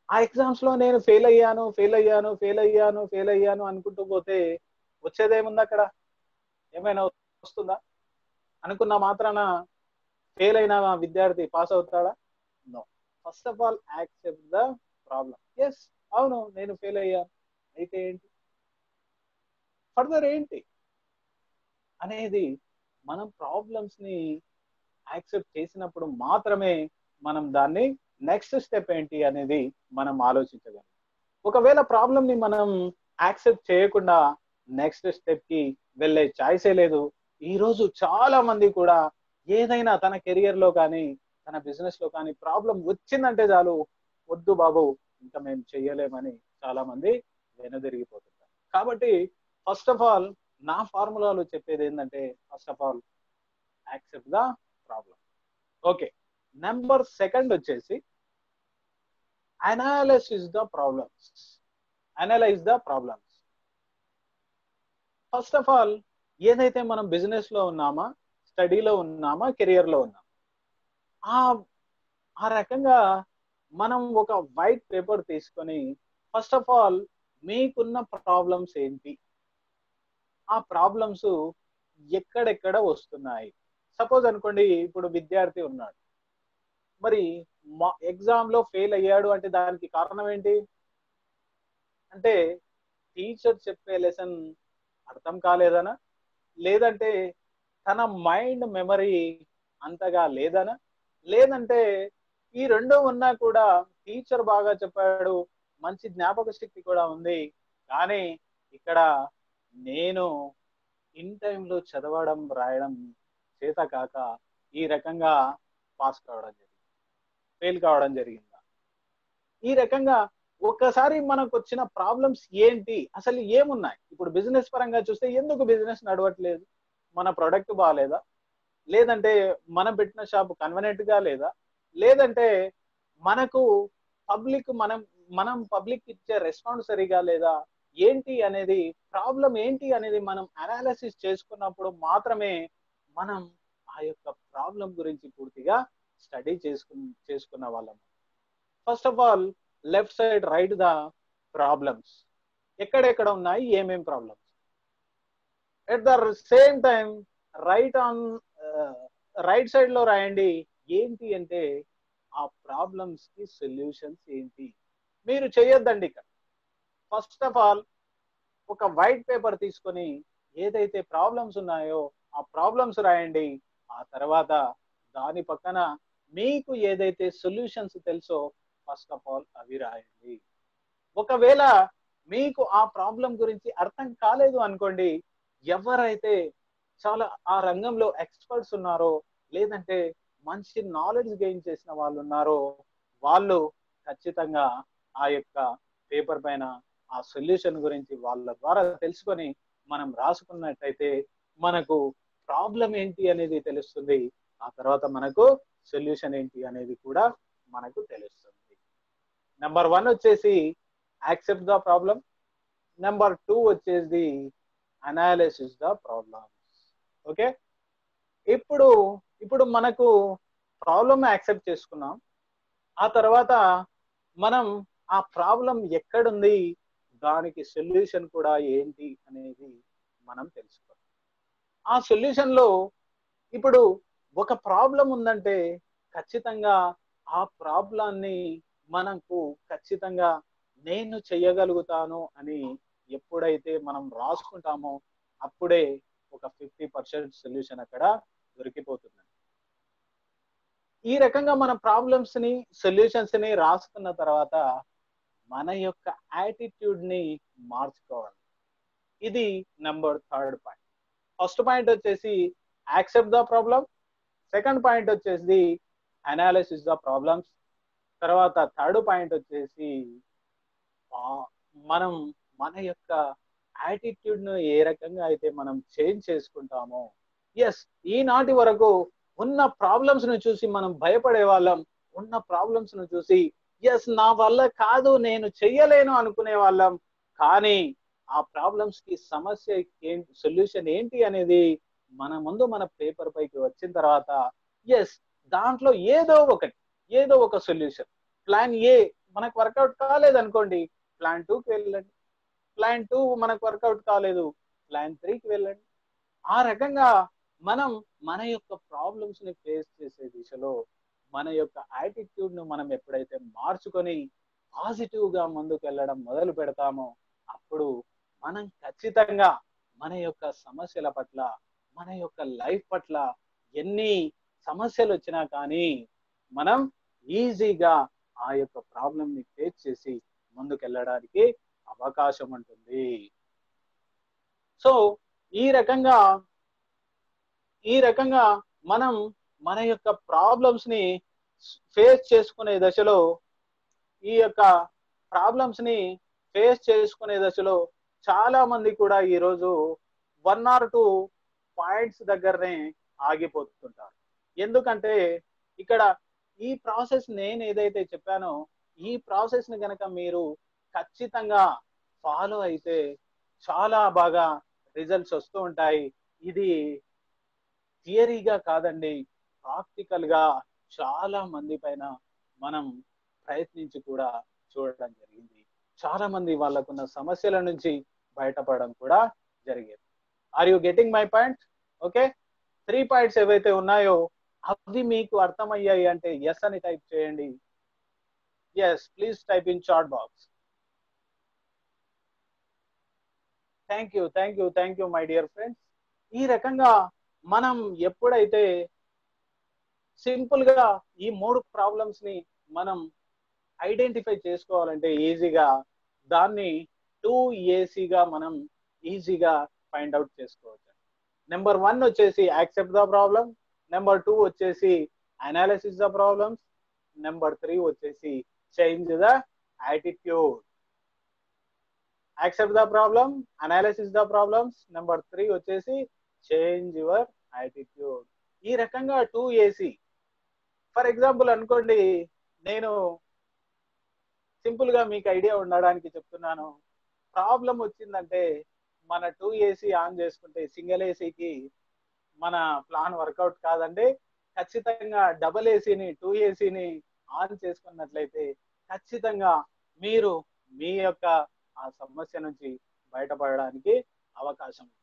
ఆ ఎగ్జామ్స్ లో నేను ఫెయిల్ అయ్యాను ఫెయిల్ అయ్యాను ఫెయిల్ అయ్యాను ఫెయిల్ అయ్యాను అనుకుంటూ పోతే వచ్చేదేముంది అక్కడ ఏమైనా వస్తుందా అనుకున్న మాత్రాన ఫెయిల్ అయిన విద్యార్థి పాస్ అవుతాడా no first of all accept the problem yes అవును నేను ఫెయిల్ అయ్యాను అయితే ఏంటి ఫర్దర్ ఏంటి అనేది మనం ప్రాబ్లమ్స్ ని యాక్సెప్ట్ చేసినప్పుడు మాత్రమే మనం దాన్ని నెక్స్ట్ స్టెప్ ఏంటి అనేది మనం ఆలోచించగలం ఒకవేళ ప్రాబ్లం ని మనం యాక్సెప్ట్ చేయకుండా నెక్స్ట్ స్టెప్ కి వెళ్ళే ఛాయిసే లేదు ఈ రోజు చాలా మంది కూడా ఏదైనా తన కెరియర్ లో కానీ తన బిజినెస్ లో కానీ ప్రాబ్లం వచ్చిందంటే చాలు వద్దు బాబు ఇంకా మేము చెయ్యలేమని చాలా మంది వెనుదిరిగిపోతుంటారు కాబట్టి ఫస్ట్ ఆఫ్ ఆల్ నా ఫార్ములాలో చెప్పేది ఏంటంటే first of all accept the problem okay number second వచ్చేసి analysis the problems analyse the problems first of all ఏదైతే మనం బిజినెస్ లో ఉన్నామా స్టడీలో ఉన్నామా కెరియర్ లో ఉన్నామా ఆ ఆ రకంగా మనం ఒక వైట్ పేపర్ తీసుకొని ఫస్ట్ ఆఫ్ ఆల్ మీకున్న ప్రాబ్లమ్స్ ఏంటి ఆ ప్రాబ్లమ్స్ ఎక్కడెక్కడ వస్తున్నాయి సపోజ్ అనుకోండి ఇప్పుడు విద్యార్థి ఉన్నాడు మరి ఎగ్జామ్ లో ఫెయిల్ అయ్యాడు అంటే దానికి కారణం ఏంటి అంటే టీచర్ చెప్పే లెసన్ అర్థం కాలేదనా లేదంటే తన మైండ్ మెమరీ అంతగా లేదనా లేదంటే ఈ రెండు ఉన్నా కూడా టీచర్ బాగా చెప్పాడు మంచి జ్ఞాపక శక్తి కూడా ఉంది కానీ ఇక్కడ నేను ఇన్ టైంలో చదవడం రాయడం చేత కాక ఈ రకంగా పాస్ కావడం జరిగింది ఫెయిల్ కావడం జరిగిందా ఈ రకంగా ఒక్కసారి మనకు వచ్చిన ప్రాబ్లమ్స్ ఏంటి అసలు ఏమున్నాయి ఇప్పుడు బిజినెస్ పరంగా చూస్తే ఎందుకు బిజినెస్ నడవట్లేదు మన ప్రొడక్ట్ బాగాలేదా లేదంటే మనం పెట్టిన షాప్ కన్వెనెంట్ గా లేదా లేదంటే మనకు పబ్లిక్ మనం మనం పబ్లిక్ ఇచ్చే రెస్పాన్స్ సరిగా లేదా ఏంటి అనేది ప్రాబ్లం ఏంటి అనేది మనం అనాలిసిస్ చేసుకున్నప్పుడు మాత్రమే మనం ఆ యొక్క ప్రాబ్లం గురించి పూర్తిగా స్టడీ చేసుకు చేసుకున్న వాళ్ళం first of all left side right the problems ఎక్కడెక్కడ ఉన్నాయి ఏమేం problems at the same time right on right side లో రాయండి ఏంటి అంటే ఆ ప్రాబ్లమ్స్ కి సొల్యూషన్స్ ఏంటి మీరు చేయొద్దండి ఇక్కడ ఫస్ట్ ఆఫ్ ఆల్ ఒక వైట్ పేపర్ తీసుకొని ఏదైతే ప్రాబ్లమ్స్ ఉన్నాయో ఆ ప్రాబ్లమ్స్ రాయండి ఆ తర్వాత దాని పక్కన మీకు ఏదైతే సొల్యూషన్స్ తెలుసో ఫస్ట్ ఆఫ్ ఆల్ అవి రాయండి ఒకవేళ మీకు ఆ ప్రాబ్లం గురించి అర్థం కాలేదు అనుకోండి ఎవరైతే చాలా ఆ రంగంలో ఎక్స్పర్ట్స్ ఉన్నారో లేదంటే మంచి నాలెడ్జ్ గెయిన్ చేసిన వాళ్ళు ఉన్నారో వాళ్ళు ఖచ్చితంగా ఆ యొక్క పేపర్ పైన ఆ సొల్యూషన్ గురించి వాళ్ళ ద్వారా తెలుసుకొని మనం రాసుకున్నట్టయితే మనకు ప్రాబ్లం ఏంటి అనేది తెలుస్తుంది ఆ తర్వాత మనకు సొల్యూషన్ ఏంటి అనేది కూడా మనకు తెలుస్తుంది నెంబర్ వన్ వచ్చేసి accept the problem number two వచ్చేసి అనాలిసిస్ ద ప్రాబ్లమ్స్ ఓకే ఇప్పుడు ఇప్పుడు మనకు ప్రాబ్లమ్ యాక్సెప్ట్ చేసుకున్నాం ఆ తర్వాత మనం ఆ ప్రాబ్లం ఎక్కడుంది దానికి సొల్యూషన్ కూడా ఏంటి అనేది మనం తెలుసుకోవాలి ఆ సొల్యూషన్ లో ఇప్పుడు ఒక ప్రాబ్లం ఉందంటే ఖచ్చితంగా ఆ ప్రాబ్లాన్ని మనకు ఖచ్చితంగా నేను చెయ్యగలుగుతాను అని ఎప్పుడైతే మనం రాసుకుంటామో అప్పుడే ఒక ఫిఫ్టీ పర్సెంట్ సొల్యూషన్ అక్కడ దొరికిపోతుంది ఈ రకంగా మన ప్రాబ్లమ్స్ ని సొల్యూషన్స్ ని రాసుకున్న తర్వాత మన యొక్క యాటిట్యూడ్ ని మార్చుకోవాలి ఇది number third point first point వచ్చేసి accept the problem second point వచ్చేసి అనాలిసిస్ ద ప్రాబ్లమ్స్ తర్వాత థర్డ్ పాయింట్ వచ్చేసి మనం మన యొక్క యాటిట్యూడ్ ను ఏ రకంగా అయితే మనం చేంజ్ చేసుకుంటామో ఎస్ ఈనాటి వరకు ఉన్న ప్రాబ్లమ్స్ ను చూసి మనం భయపడే వాళ్ళం ఉన్న ప్రాబ్లమ్స్ ను చూసి ఎస్ నా వల్ల కాదు నేను చెయ్యలేను అనుకునే వాళ్ళం కానీ ఆ ప్రాబ్లమ్స్ కి సమస్య ఏంటి సొల్యూషన్ ఏంటి అనేది మన ముందు మన పేపర్ పైకి వచ్చిన తర్వాత ఎస్ దాంట్లో ఏదో ఒకటి ఏదో ఒక సొల్యూషన్ ప్లాన్ ఏ మనకు వర్కౌట్ కాలేదు అనుకోండి ప్లాన్ టూకి వెళ్ళండి ప్లాన్ టూ మనకు వర్కౌట్ కాలేదు ప్లాన్ త్రీకి వెళ్ళండి ఆ రకంగా మనం మన యొక్క ప్రాబ్లమ్స్ ని ఫేస్ చేసే దిశలో మన యొక్క యాటిట్యూడ్ ను మనం ఎప్పుడైతే మార్చుకొని పాజిటివ్ గా ముందుకు వెళ్ళడం మొదలు పెడతామో అప్పుడు మనం ఖచ్చితంగా మన యొక్క సమస్యల పట్ల మన యొక్క లైఫ్ పట్ల ఎన్ని సమస్యలు వచ్చినా కానీ మనం ఈజీగా ఆ యొక్క ప్రాబ్లం ని ఫేస్ చేసి ముందుకెళ్ళడానికి అవకాశం ఉంటుంది సో ఈ రకంగా ఈ రకంగా మనం మన యొక్క ప్రాబ్లమ్స్ ని ఫేస్ చేసుకునే దశలో ఈ యొక్క ప్రాబ్లమ్స్ ని ఫేస్ చేసుకునే దశలో చాలా మంది కూడా ఈరోజు వన్ ఆర్ టూ పాయింట్స్ దగ్గరనే ఆగిపోతుంటారు ఎందుకంటే ఇక్కడ ఈ ప్రాసెస్ నేను ఏదైతే చెప్పానో ఈ ప్రాసెస్ ని గనక మీరు ఖచ్చితంగా ఫాలో అయితే చాలా బాగా రిజల్ట్స్ వస్తూ ఉంటాయి ఇది థియరీగా కాదండి ప్రాక్టికల్ గా చాలా మంది పైన మనం ప్రయత్నించి కూడా చూడడం జరిగింది చాలా మంది వాళ్ళకున్న సమస్యల నుంచి బయటపడడం కూడా జరిగేది are you getting my point okay three points ఏవైతే ఉన్నాయో అవి మీకు అర్థమయ్యాయి అంటే ఎస్ అని టైప్ చేయండి yes please type in chat box thank you thank you thank you my dear friends ఈ రకంగా మనం ఎప్పుడైతే సింపుల్ గా ఈ మూడు ప్రాబ్లమ్స్ ని మనం ఐడెంటిఫై చేసుకోవాలంటే ఈజీగా దాన్ని టూ ఏసీగా మనం ఈజీగా ఫైండ్ అవుట్ చేసుకోవచ్చు నెంబర్ వన్ వచ్చేసి accept the problem number two వచ్చేసి analysis the problems number three వచ్చేసి change the attitude accept the problem analysis the problems number three వచ్చేసి చేంజ్ యువర్ యాటిట్యూడ్ ఈ రకంగా టూ ఏసీ ఫర్ ఎగ్జాంపుల్ అనుకోండి నేను సింపుల్ గా మీకు ఐడియా ఉండడానికి చెప్తున్నాను ప్రాబ్లం వచ్చిందంటే మన టూ ఏసీ ఆన్ చేసుకుంటే సింగిల్ ఏసీకి మన ప్లాన్ వర్కౌట్ కాదండి ఖచ్చితంగా డబల్ ఏసీని టూ ఏసీని ఆన్ చేసుకున్నట్లయితే ఖచ్చితంగా మీరు మీ యొక్క ఆ సమస్య నుంచి బయటపడడానికి అవకాశం ఉంది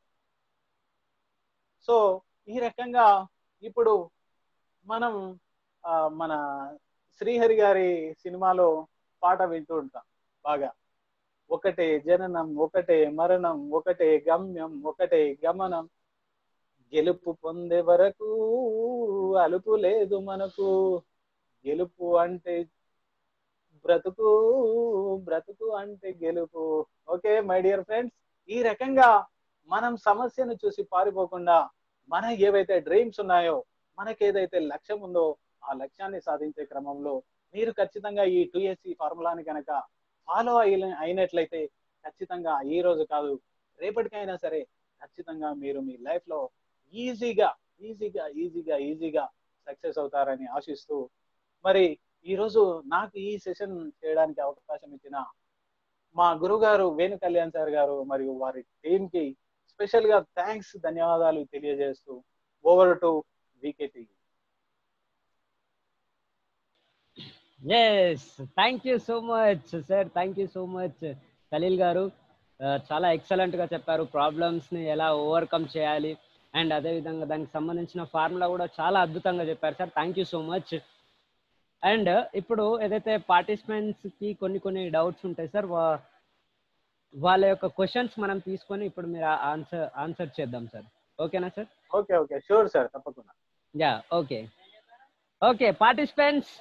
సో ఈ రకంగా ఇప్పుడు మనం ఆ, మన శ్రీహరి గారి సినిమాలో పాట వింటూ ఉంటాం బాగా ఒకటే జననం ఒకటే మరణం ఒకటే గమ్యం ఒకటే గమనం గెలుపు పొందే వరకు అలుపు లేదు మనకు గెలుపు అంటే బ్రతుకు బ్రతుకు అంటే గెలుపు ఓకే మై డియర్ ఫ్రెండ్స్ ఈ రకంగా మనం సమస్యను చూసి పారిపోకుండా మన ఏవైతే డ్రీమ్స్ ఉన్నాయో మనకేదైతే లక్ష్యం ఉందో ఆ లక్ష్యాన్ని సాధించే క్రమంలో మీరు ఖచ్చితంగా ఈ టూఎస్సి ఫార్ములాని కనుక ఫాలో అయిన అయినట్లయితే ఖచ్చితంగా ఈ రోజు కాదు రేపటికైనా సరే ఖచ్చితంగా మీరు మీ లైఫ్ లో ఈజీగా ఈజీగా ఈజీగా ఈజీగా సక్సెస్ అవుతారని ఆశిస్తూ మరి ఈ రోజు నాకు ఈ సెషన్ చేయడానికి అవకాశం ఇచ్చిన మా గురుగారు వేణు కళ్యాణ్ సార్ గారు మరియు వారి టీమ్ కి స్పెషల్ గా థ్యాంక్స్ ధన్యవాదాలు తెలియజేస్తూ ఓవర్ టు వికెటి yes thank you so much sir thank you so much Khaleel గారు ఆ, చాలా ఎక్సలెంట్ గా చెప్పారు ప్రాబ్లమ్స్ ని ఎలా ఓవర్కమ్ చేయాలి అండ్ అదే విధంగా దానికి సంబంధించిన ఫార్ములా కూడా చాలా అద్భుతంగా చెప్పారు sir thank you so much and ఇప్పుడు ఏదైతే పార్టిసిపెంట్స్ కి కొన్ని కొన్ని డౌట్స్ ఉంటాయి సార్ వాళ్ళ యొక్క క్వశ్చన్స్ మనం తీసుకొని ఇప్పుడు మీరు ఆన్సర్ ఆన్సర్ చేద్దాం సార్ ఓకేనా sir okay okay sure sir తప్పకుండా yeah okay okay participants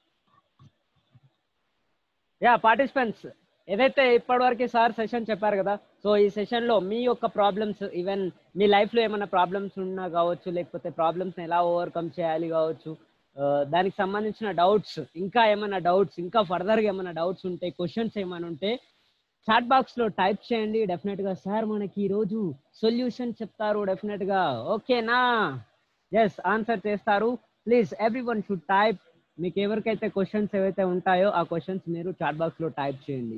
yeah participants ఏదైతే ఇప్పటివరకు సార్ సెషన్ చెప్పారు కదా సో ఈ సెషన్ లో మీ యొక్క ప్రాబ్లమ్స్ ఈవెన్ మీ లైఫ్ లో ఏమైనా ప్రాబ్లమ్స్ ఉన్నా కావచ్చు లేకపోతే ప్రాబ్లమ్స్ ఎలా ఓవర్కమ్ చేయాలి కావచ్చు ఆ, దానికి సంబంధించిన డౌట్స్ ఇంకా ఏమైనా డౌట్స్ ఇంకా ఫర్దర్ గా ఏమైనా డౌట్స్ ఉంటే క్వశ్చన్స్ ఏమైనా ఉంటే చాట్ బాక్స్ లో టైప్ చేయండి డెఫినెట్ గా సార్ మనకి ఈ రోజు సొల్యూషన్ చెప్తారు డెఫినెట్ గా ఓకేనా ఎస్ ఆన్సర్ చేస్తారు please every one should type మీకు ఎవరికైతే క్వశ్చన్స్ ఏవైతే ఉంటాయో ఆ క్వశ్చన్స్ మీరు చాట్ బాక్స్ లో టైప్ చేయండి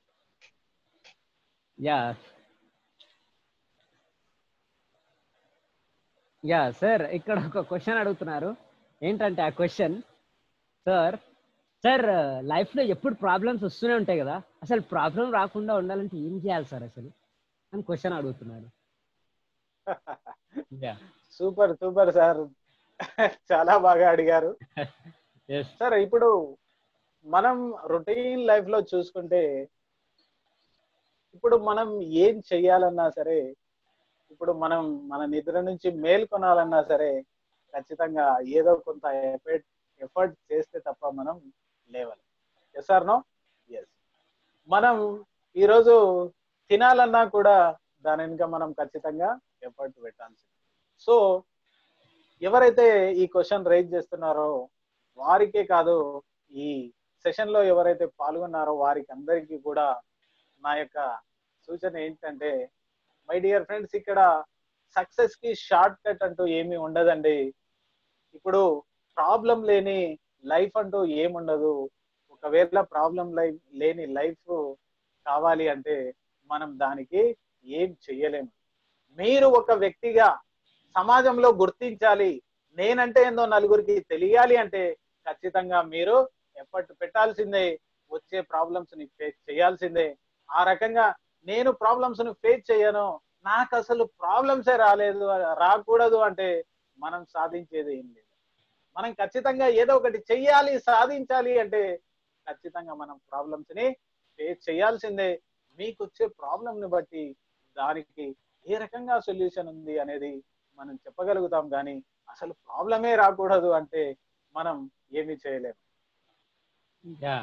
యా యా సార్ ఇక్కడ ఒక క్వశ్చన్ అడుగుతున్నారు ఏంటంటే ఆ క్వశ్చన్ సార్ సార్ లైఫ్ లో ఎప్పుడు ప్రాబ్లమ్స్ వస్తూనే ఉంటాయి కదా అసలు ప్రాబ్లం రాకుండా ఉండాలంటే ఏం చేయాలి సార్ అసలు అని క్వశ్చన్ అడుగుతున్నారు యా సూపర్ సూపర్ సార్ చాలా బాగా అడిగారు ఎస్ సార్ ఇప్పుడు మనం రొటీన్ లైఫ్ లో చూసుకుంటే ఇప్పుడు మనం ఏం చెయ్యాలన్నా సరే ఇప్పుడు మనం మన నిద్ర నుంచి మేల్కొనాలన్నా సరే ఖచ్చితంగా ఏదో కొంత ఎఫర్ట్ ఎఫర్ట్ చేస్తే తప్ప మనం లేవాలి ఎస్ ఆర్ నో ఎస్ మనం ఈరోజు తినాలన్నా కూడా దాని వెనుక మనం ఖచ్చితంగా ఎఫర్ట్ పెట్టాల్సింది సో ఎవరైతే ఈ క్వశ్చన్ రైజ్ చేస్తున్నారో వారికే కాదు ఈ సెషన్ లో ఎవరైతే పాల్గొన్నారో వారికి అందరికీ కూడా నా యొక్క సూచన ఏంటంటే మై డియర్ ఫ్రెండ్స్ ఇక్కడ సక్సెస్ కి షార్ట్ కట్ అంటూ ఏమీ ఉండదండి ఇప్పుడు ప్రాబ్లం లేని లైఫ్ అంటూ ఏముండదు ఒకవేళ ప్రాబ్లం లైఫ్ లేని లైఫ్ కావాలి అంటే మనం దానికి ఏం చెయ్యలేము మీరు ఒక వ్యక్తిగా సమాజంలో గుర్తించాలి నేనంటే ఏందో నలుగురికి తెలియాలి అంటే ఖచ్చితంగా మీరు ఎఫర్ట్ పెట్టాల్సిందే వచ్చే ప్రాబ్లమ్స్ ని ఫేస్ చేయాల్సిందే ఆ రకంగా నేను ప్రాబ్లమ్స్ ని ఫేస్ చేయను నాకు అసలు ప్రాబ్లమ్సే రాలేదు రాకూడదు అంటే మనం సాధించేది ఏం లేదు మనం ఖచ్చితంగా ఏదో ఒకటి చెయ్యాలి సాధించాలి అంటే ఖచ్చితంగా మనం ప్రాబ్లమ్స్ ని ఫేస్ చేయాల్సిందే మీకు వచ్చే ప్రాబ్లం ని బట్టి దానికి ఏ రకంగా సొల్యూషన్ ఉంది అనేది మనం చెప్పగలుగుతాం కానీ అసలు ప్రాబ్లమే రాకూడదు అంటే మనం ఏమీ చేయలేము yeah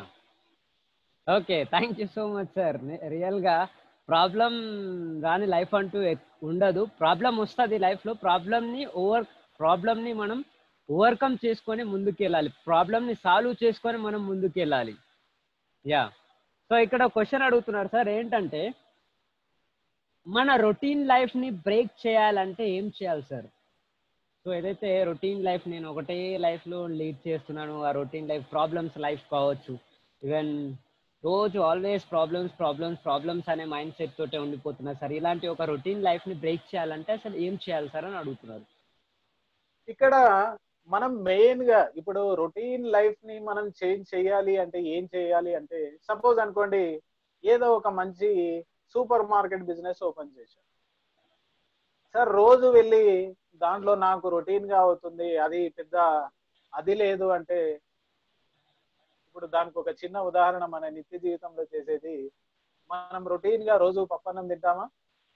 okay thank you so much sir real గా ప్రాబ్లం రాని లైఫ్ అంటూ ఎక్- ఉండదు ప్రాబ్లం వస్తుంది లైఫ్ లో ప్రాబ్లమ్ ని ఓవర్ ప్రాబ్లమ్ ని మనం ఓవర్కమ్ చేసుకొని ముందుకు వెళ్ళాలి ప్రాబ్లమ్ ని సాల్వ్ చేసుకొని మనం ముందుకు వెళ్ళాలి యా సో ఇక్కడ క్వశ్చన్ అడుగుతున్నారు సార్ ఏంటంటే మన రొటీన్ లైఫ్ ని బ్రేక్ చేయాలంటే ఏం చేయాలి సార్ సో ఏదైతే రొటీన్ లైఫ్ నేను ఒకటే లైఫ్ లో లీడ్ చేస్తున్నాను ఆ రొటీన్ లైఫ్ ప్రాబ్లమ్స్ లైఫ్ కావచ్చు ఈవెన్ రోజు ఆల్వేస్ ప్రాబ్లమ్స్ ప్రాబ్లమ్స్ ప్రాబ్లమ్స్ అనే మైండ్ సెట్ తోటే ఉండిపోతున్నా సార్ ఇలాంటి ఒక రొటీన్ లైఫ్ ని బ్రేక్ చేయాలంటే అసలు ఏం చేయాలి సార్ అని అడుగుతున్నారు ఇక్కడ మనం మెయిన్ గా ఇప్పుడు రొటీన్ లైఫ్ ని మనం చేంజ్ చేయాలి అంటే ఏం చేయాలి అంటే సపోజ్ అనుకోండి ఏదో ఒక మంచి సూపర్ మార్కెట్ బిజినెస్ ఓపెన్ చేశారు సార్ రోజు వెళ్ళి దాంట్లో నాకు రొటీన్ గా అవుతుంది అది పెద్ద అది లేదు అంటే ఇప్పుడు దానికి ఒక చిన్న ఉదాహరణ మన నిత్య జీవితంలో చేసేది మనం రొటీన్ గా రోజు పప్పన్నం తింటామా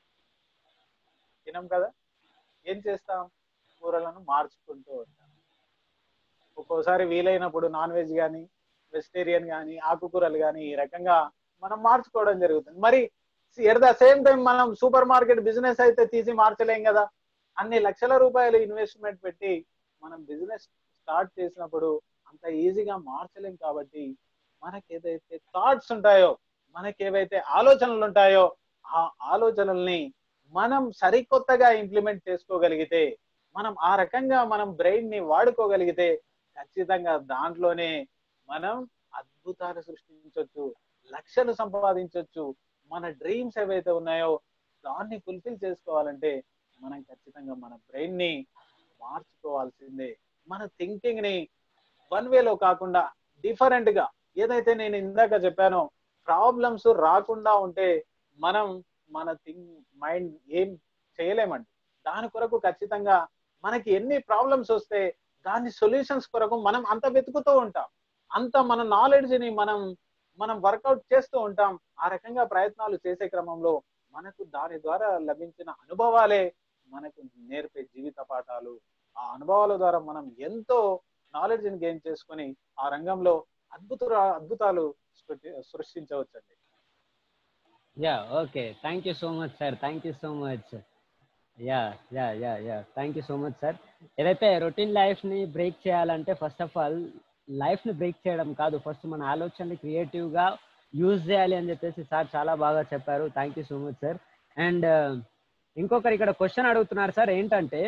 తినం కదా ఏం చేస్తాం కూరలను మార్చుకుంటూ ఉంటాం ఒక్కోసారి వీలైనప్పుడు నాన్ వెజ్ కానీ వెజిటేరియన్ కానీ ఆకుకూరలు కానీ ఈ రకంగా మనం మార్చుకోవడం జరుగుతుంది మరి ఎట్ ద సేమ్ టైం మనం సూపర్ మార్కెట్ బిజినెస్ అయితే తీసి మార్చలేం కదా అన్ని లక్షల రూపాయలు ఇన్వెస్ట్మెంట్ పెట్టి మనం బిజినెస్ స్టార్ట్ చేసినప్పుడు అంత ఈజీగా మార్చలేం కాబట్టి మనకి ఏదైతే థాట్స్ ఉంటాయో మనకి ఏవైతే ఆలోచనలు ఉంటాయో ఆ ఆలోచనల్ని మనం సరికొత్తగా ఇంప్లిమెంట్ చేసుకోగలిగితే మనం ఆ రకంగా మనం బ్రెయిన్ ని వాడుకోగలిగితే ఖచ్చితంగా దాంట్లోనే మనం అద్భుతాలు సృష్టించవచ్చు లక్షలు సంపాదించవచ్చు మన డ్రీమ్స్ ఏవైతే ఉన్నాయో దాన్ని ఫుల్ఫిల్ చేసుకోవాలంటే మనం ఖచ్చితంగా మన బ్రెయిన్ ని మార్చుకోవాల్సిందే మన థింకింగ్ ని వన్ వేలో కాకుండా డిఫరెంట్ గా ఏదైతే నేను ఇందాక చెప్పానో ప్రాబ్లమ్స్ రాకుండా ఉంటే మనం మన థింక్ మైండ్ ఏం చేయలేమండి దాని కొరకు ఖచ్చితంగా మనకి ఎన్ని ప్రాబ్లమ్స్ వస్తే దాని సొల్యూషన్స్ కొరకు మనం అంత వెతుకుతూ ఉంటాం అంత మన నాలెడ్జ్ ని మనం మనం వర్కౌట్ చేస్తూ ఉంటాం ఆ రకంగా ప్రయత్నాలు చేసే క్రమంలో మనకు దాని ద్వారా లభించిన అనుభవాలే మనకు నేర్పే జీవిత పాఠాలు ఆ అనుభవాల ద్వారా మనం ఎంతో నాలెడ్జ్ ని గెయిన్ చేసుకొని ఆ రంగంలో అద్భుత అద్భుతాలు సృష్టి- సృష్టించవచ్చండి yeah okay thank you so much sir thank you so much yeah yeah yeah yeah thank you so much sir ఏదైతే రొటీన్ లైఫ్ ని బ్రేక్ చేయాలంటే ఫస్ట్ ఆఫ్ ఆల్ లైఫ్ ని బ్రేక్ చేయడం కాదు ఫస్ట్ మన ఆలోచనని క్రియేటివ్ గా యూజ్ చేయాలి అని చెప్పేసి సార్ చాలా బాగా చెప్పారు thank you so much sir and ఇంకొకరు ఇక్కడ క్వశ్చన్ అడుగుతున్నారు సార్ ఏంటంటే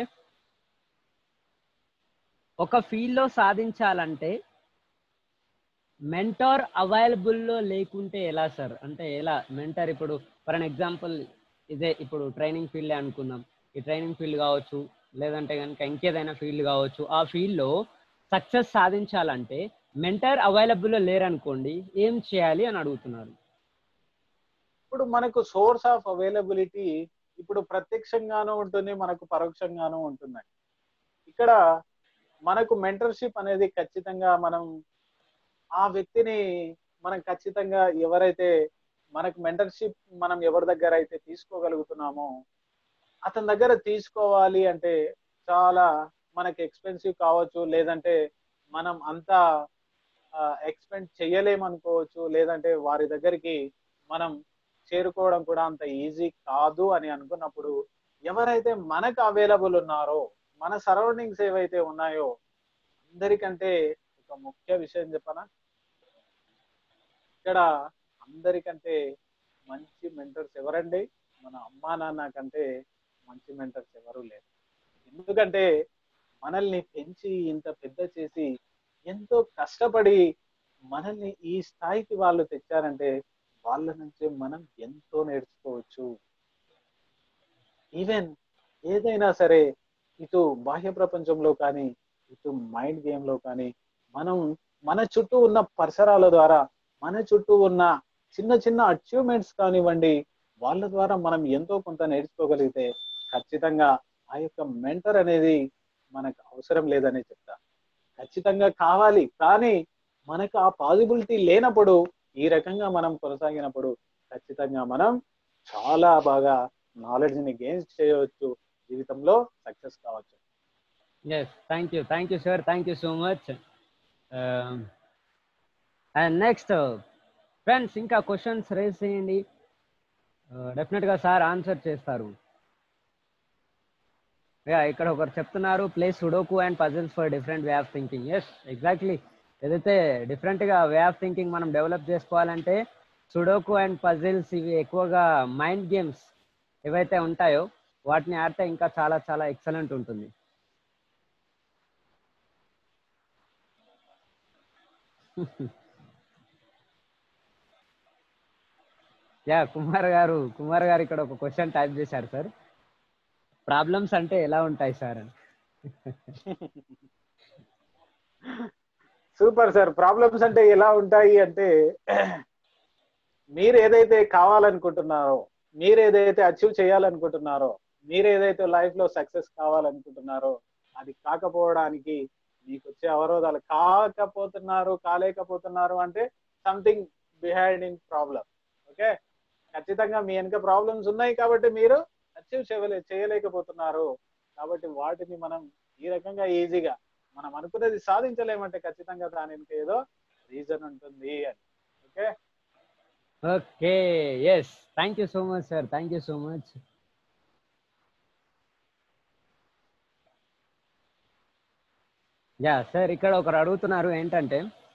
ఒక field లో సాధించాలంటే మెంటార్ అవైలబుల్లో లేకుంటే ఎలా సార్ అంటే ఎలా మెంటర్ ఇప్పుడు ఫర్ అన్ ఎగ్జాంపుల్ ఇదే ఇప్పుడు ట్రైనింగ్ ఫీల్డ్ అనుకుందాం ఈ ట్రైనింగ్ ఫీల్డ్ కావచ్చు లేదంటే కనుక ఇంకేదైనా ఫీల్డ్ కావచ్చు ఆ ఫీల్డ్లో సక్సెస్ సాధించాలంటే మెంటర్ అవైలబుల్ లేరనుకోండి ఏం చేయాలి అని అడుగుతున్నారు ఇప్పుడు మనకు సోర్స్ ఆఫ్ అవైలబిలిటీ ఇప్పుడు ప్రత్యక్షంగానూ ఉంటుంది మనకు పరోక్షంగానూ ఉంటుందండి ఇక్కడ మనకు మెంటర్షిప్ అనేది ఖచ్చితంగా మనం ఆ వ్యక్తిని మనం ఖచ్చితంగా ఎవరైతే మనకు మెంటర్షిప్ మనం ఎవరి దగ్గర అయితే తీసుకోగలుగుతున్నామో అతని దగ్గర తీసుకోవాలి అంటే చాలా మనకి ఎక్స్పెన్సివ్ కావచ్చు లేదంటే మనం అంతా ఎక్స్పెండ్ చేయలేమనుకోవచ్చు లేదంటే వారి దగ్గరికి మనం చేరుకోవడం కూడా అంత ఈజీ కాదు అని అనుకున్నప్పుడు ఎవరైతే మనకు అవైలబుల్ ఉన్నారో మన సరౌండింగ్స్ ఏవైతే ఉన్నాయో అందరికంటే ఒక ముఖ్య విషయం చెప్పనా ఇక్కడ అందరికంటే మంచి మెంటర్స్ ఎవరండి మన అమ్మా నాన్న కంటే మంచి మెంటర్స్ ఎవరు లేరు ఎందుకంటే మనల్ని పెంచి ఇంత పెద్ద చేసి ఎంతో కష్టపడి మనల్ని ఈ స్థాయికి వాళ్ళు తెచ్చారంటే వాళ్ళ నుంచి మనం ఎంతో నేర్చుకోవచ్చు ఈవెన్ ఏదైనా సరే ఇటు బాహ్య ప్రపంచంలో కానీ ఇటు మైండ్ గేమ్ లో కానీ మనం మన చుట్టూ ఉన్న పరిసరాల ద్వారా మన చుట్టూ ఉన్న చిన్న చిన్న అచీవ్మెంట్స్ కానివ్వండి వాళ్ళ ద్వారా మనం ఎంతో కొంత నేర్చుకోగలిగితే ఖచ్చితంగా ఆ యొక్క మెంటర్ అనేది మనకు అవసరం లేదని చెప్తా ఖచ్చితంగా కావాలి కానీ మనకు ఆ పాసిబిలిటీ లేనప్పుడు ఈ రకంగా మనం కొనసాగినప్పుడు ఖచ్చితంగా మనం చాలా బాగా నాలెడ్జ్ ని గెయిన్ చేయవచ్చు జీవితంలో సక్సెస్ కావచ్చు yes thank you thank you sir thank you so much and next friends ఇంకా క్వశ్చన్స్ రేస్ చేయండి డెఫినెట్గా సార్ ఆన్సర్ చేస్తారు యా ఇక్కడ ఒకరు చెప్తున్నారు play sudoku and puzzles for different way of thinking yes exactly ఏదైతే డిఫరెంట్గా వే ఆఫ్ థింకింగ్ మనం డెవలప్ చేసుకోవాలంటే సుడోకు అండ్ పజిల్స్ ఇవి ఎక్కువగా మైండ్ గేమ్స్ ఏవైతే ఉంటాయో వాటిని ఆడితే ఇంకా చాలా చాలా ఎక్సలెంట్ ఉంటుంది యా కుమార్ గారు కుమార్ గారు ఇక్కడ ఒక క్వశ్చన్ టైప్ చేశారు సార్ ప్రాబ్లమ్స్ అంటే ఎలా ఉంటాయి సార్ అని సూపర్ సార్ ప్రాబ్లమ్స్ అంటే ఎలా ఉంటాయి అంటే మీరు ఏదైతే కావాలనుకుంటున్నారో మీరు ఏదైతే అచీవ్ చేయాలనుకుంటున్నారో మీరు ఏదైతే లైఫ్ లో సక్సెస్ కావాలనుకుంటున్నారో అది కాకపోవడానికి మీకు వచ్చే అవరోధాలు కాకపోతున్నారు కాలేకపోతున్నారు అంటే something behind in problem okay ఖచ్చితంగా మీ వెనుక ప్రాబ్లమ్స్ ఉన్నాయి కాబట్టి మీరు అచీవ్ చేయలే చేయలేకపోతున్నారు కాబట్టి వాటిని మనం ఈ రకంగా ఈజీగా మనం అనుకున్నది సాధించలేమంటే ఖచ్చితంగా దాని వెనుక ఏదో రీజన్ ఉంటుంది అని okay okay yes thank you so much sir thank you so much yeah sir ఇక్కడ ఒకరు అడుగుతున్నారు ఏంటంటే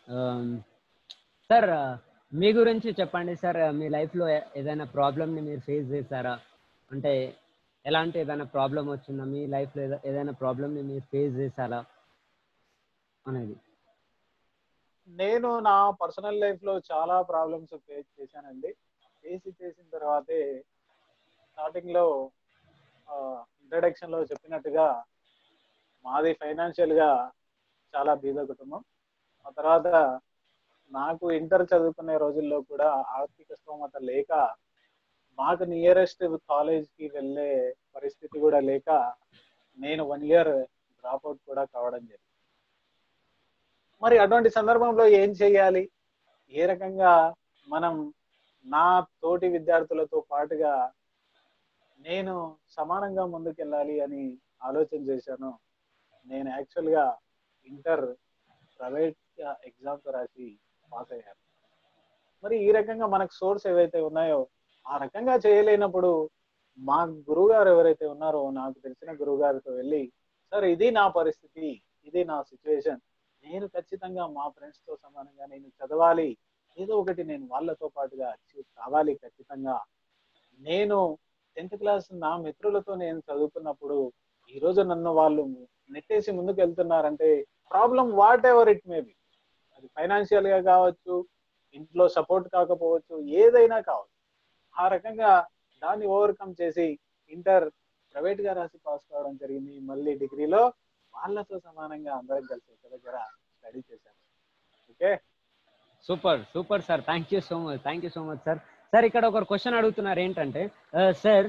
సార్ మీ గురించి చెప్పండి సార్ మీ లైఫ్లో ఏదైనా ప్రాబ్లమ్ని మీరు ఫేస్ చేశారా అంటే ఎలాంటి ఏదైనా ప్రాబ్లం వచ్చిందా మీ లైఫ్లో ఏదైనా ప్రాబ్లమ్ని మీరు ఫేస్ చేశారా అనేది నేను నా పర్సనల్ లైఫ్ లో చాలా ప్రాబ్లమ్స్ ఫేస్ చేశానండి ఫేస్ చేసిన తర్వాతే స్టార్టింగ్ లో ఇంట్రడక్షన్ లో చెప్పినట్టుగా మాది ఫైనాన్షియల్ గా చాలా బీద కుటుంబం ఆ తర్వాత నాకు ఇంటర్ చదువుకునే రోజుల్లో కూడా ఆర్థిక స్తోమత లేక మాకు నియరెస్ట్ కాలేజ్ కి వెళ్ళే పరిస్థితి కూడా లేక నేను వన్ ఇయర్ డ్రాప్ అవుట్ కూడా కావడం జరిగింది మరి అటువంటి సందర్భంలో ఏం చేయాలి ఏ రకంగా మనం నా తోటి విద్యార్థులతో పాటుగా నేను సమానంగా ముందుకెళ్ళాలి అని ఆలోచన చేశాను నేను యాక్చువల్గా ఇంటర్ ప్రైవేట్ ఎగ్జామ్స్ రాసి పాస్ అయ్యాను మరి ఈ రకంగా మనకు సోర్స్ ఏవైతే ఉన్నాయో ఆ రకంగా చేయలేనప్పుడు మా గురువు గారు ఎవరైతే ఉన్నారో నాకు తెలిసిన గురువు గారితో వెళ్ళి సార్ ఇది నా పరిస్థితి ఇది నా సిచ్యువేషన్ నేను ఖచ్చితంగా మా ఫ్రెండ్స్ తో సమానంగా నేను చదవాలి ఏదో ఒకటి నేను వాళ్ళతో పాటుగా అచీవ్ కావాలి ఖచ్చితంగా నేను టెన్త్ క్లాస్ నా మిత్రులతో నేను చదువుకున్నప్పుడు ఈ రోజు నన్ను వాళ్ళు నెట్టేసి ముందుకు వెళ్తున్నారంటే problem whatever it may be అది ఫైనాన్షియల్ గా కావచ్చు ఇంట్లో సపోర్ట్ కాకపోవచ్చు ఏదైనా కావచ్చు ఆ రకంగా దాన్ని ఓవర్కమ్ చేసి ఇంటర్ ప్రైవేట్ గా రాసి పాస్ కావడం జరిగింది మళ్ళీ డిగ్రీలో వాళ్ళతో సమానంగా అందరం కలిసి ఒక దగ్గర స్టడీ చేశారు okay super super sir thank you so much thank you so much sir sir ఇక్కడ ఒక క్వశ్చన్ అడుగుతున్నారు ఏంటంటే సార్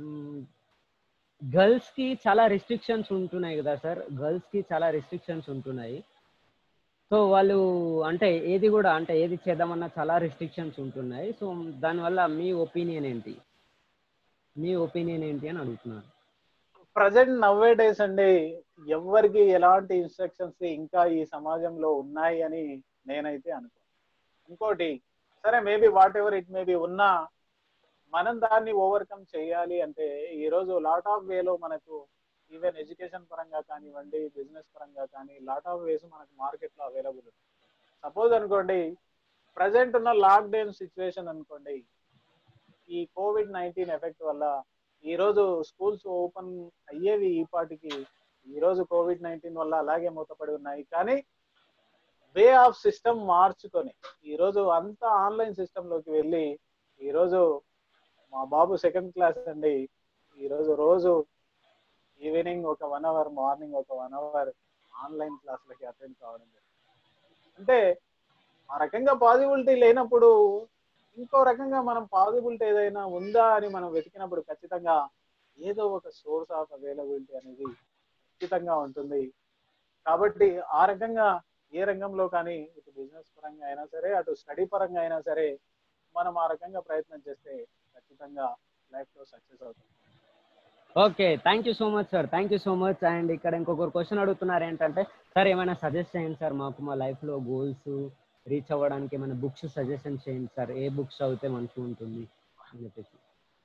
గర్ల్స్ కి చాలా రిస్ట్రిక్షన్స్ ఉంటున్నాయి కదా సార్ గర్ల్స్ కి చాలా రిస్ట్రిక్షన్స్ ఉంటున్నాయి సో వాళ్ళు అంటే ఏది కూడా అంటే ఏది చేద్దామన్నా చాలా రిస్ట్రిక్షన్స్ ఉంటున్నాయి సో దానివల్ల మీ ఒపీనియన్ ఏంటి మీ ఒపీనియన్ ఏంటి అని అడుగుతున్నారు ప్రజెంట్ నవ్వే డేస్ అండి ఎవరికి ఎలాంటి ఇన్స్ట్రక్షన్స్ ఇంకా ఈ సమాజంలో ఉన్నాయి అని నేనైతే అనుకో ఇంకోటి సరే maybe whatever it maybe ఉన్నా మనం దాన్ని ఓవర్కమ్ చేయాలి అంటే ఈ రోజు లాట్ ఆఫ్ వేలో మనకు ఈవెన్ ఎడ్యుకేషన్ పరంగా కానివ్వండి బిజినెస్ పరంగా కానీ లాట్ ఆఫ్ వేస్ మనకు మార్కెట్ లో అవైలబుల్ సపోజ్ అనుకోండి ప్రజెంట్ ఉన్న లాక్డౌన్ సిచ్యువేషన్ అనుకోండి ఈ కోవిడ్ నైన్టీన్ ఎఫెక్ట్ వల్ల ఈ రోజు స్కూల్స్ ఓపెన్ అయ్యేవి ఈ పాటికి ఈ రోజు కోవిడ్ నైన్టీన్ వల్ల అలాగే మూతపడి ఉన్నాయి కానీ వే ఆఫ్ సిస్టమ్ మార్చుకొని ఈ రోజు అంతా ఆన్లైన్ సిస్టమ్ లోకి వెళ్ళి ఈ రోజు మా బాబు సెకండ్ క్లాస్ అండి ఈ రోజు రోజు ఈవినింగ్ ఒక వన్ అవర్ మార్నింగ్ ఒక వన్ అవర్ ఆన్లైన్ క్లాసులకి అటెండ్ కావడం జరిగింది అంటే ఆ రకంగా పాజిబిలిటీ లేనప్పుడు ఇంకో రకంగా మనం పాజిబిలిటీ ఏదైనా ఉందా అని మనం వెతికినప్పుడు ఖచ్చితంగా ఏదో ఒక సోర్స్ ఆఫ్ అవైలబిలిటీ అనేది ఖచ్చితంగా ఉంటుంది కాబట్టి ఆ రకంగా ఏ రంగంలో కానీ ఇటు బిజినెస్ పరంగా అయినా సరే అటు స్టడీ పరంగా అయినా సరే మనం ఆ రకంగా ప్రయత్నం చేస్తే ఖచ్చితంగా లైఫ్ లో సక్సెస్ అవుతుంది okay thank you so much sir thank you so much and ఇక్కడ ఇంకొకరు క్వశ్చన్ అడుగుతున్నారు ఏంటంటే సార్ ఏమైనా సజెస్ట్ చేయండి సార్ మాకు మా లైఫ్ లో గోల్స్ రీచ్ అవ్వడానికి ఏమైనా బుక్స్ సజెషన్ చేయండి సార్ ఏ బుక్స్ చదివితే మంచిగా ఉంటుంది అని చెప్పేసి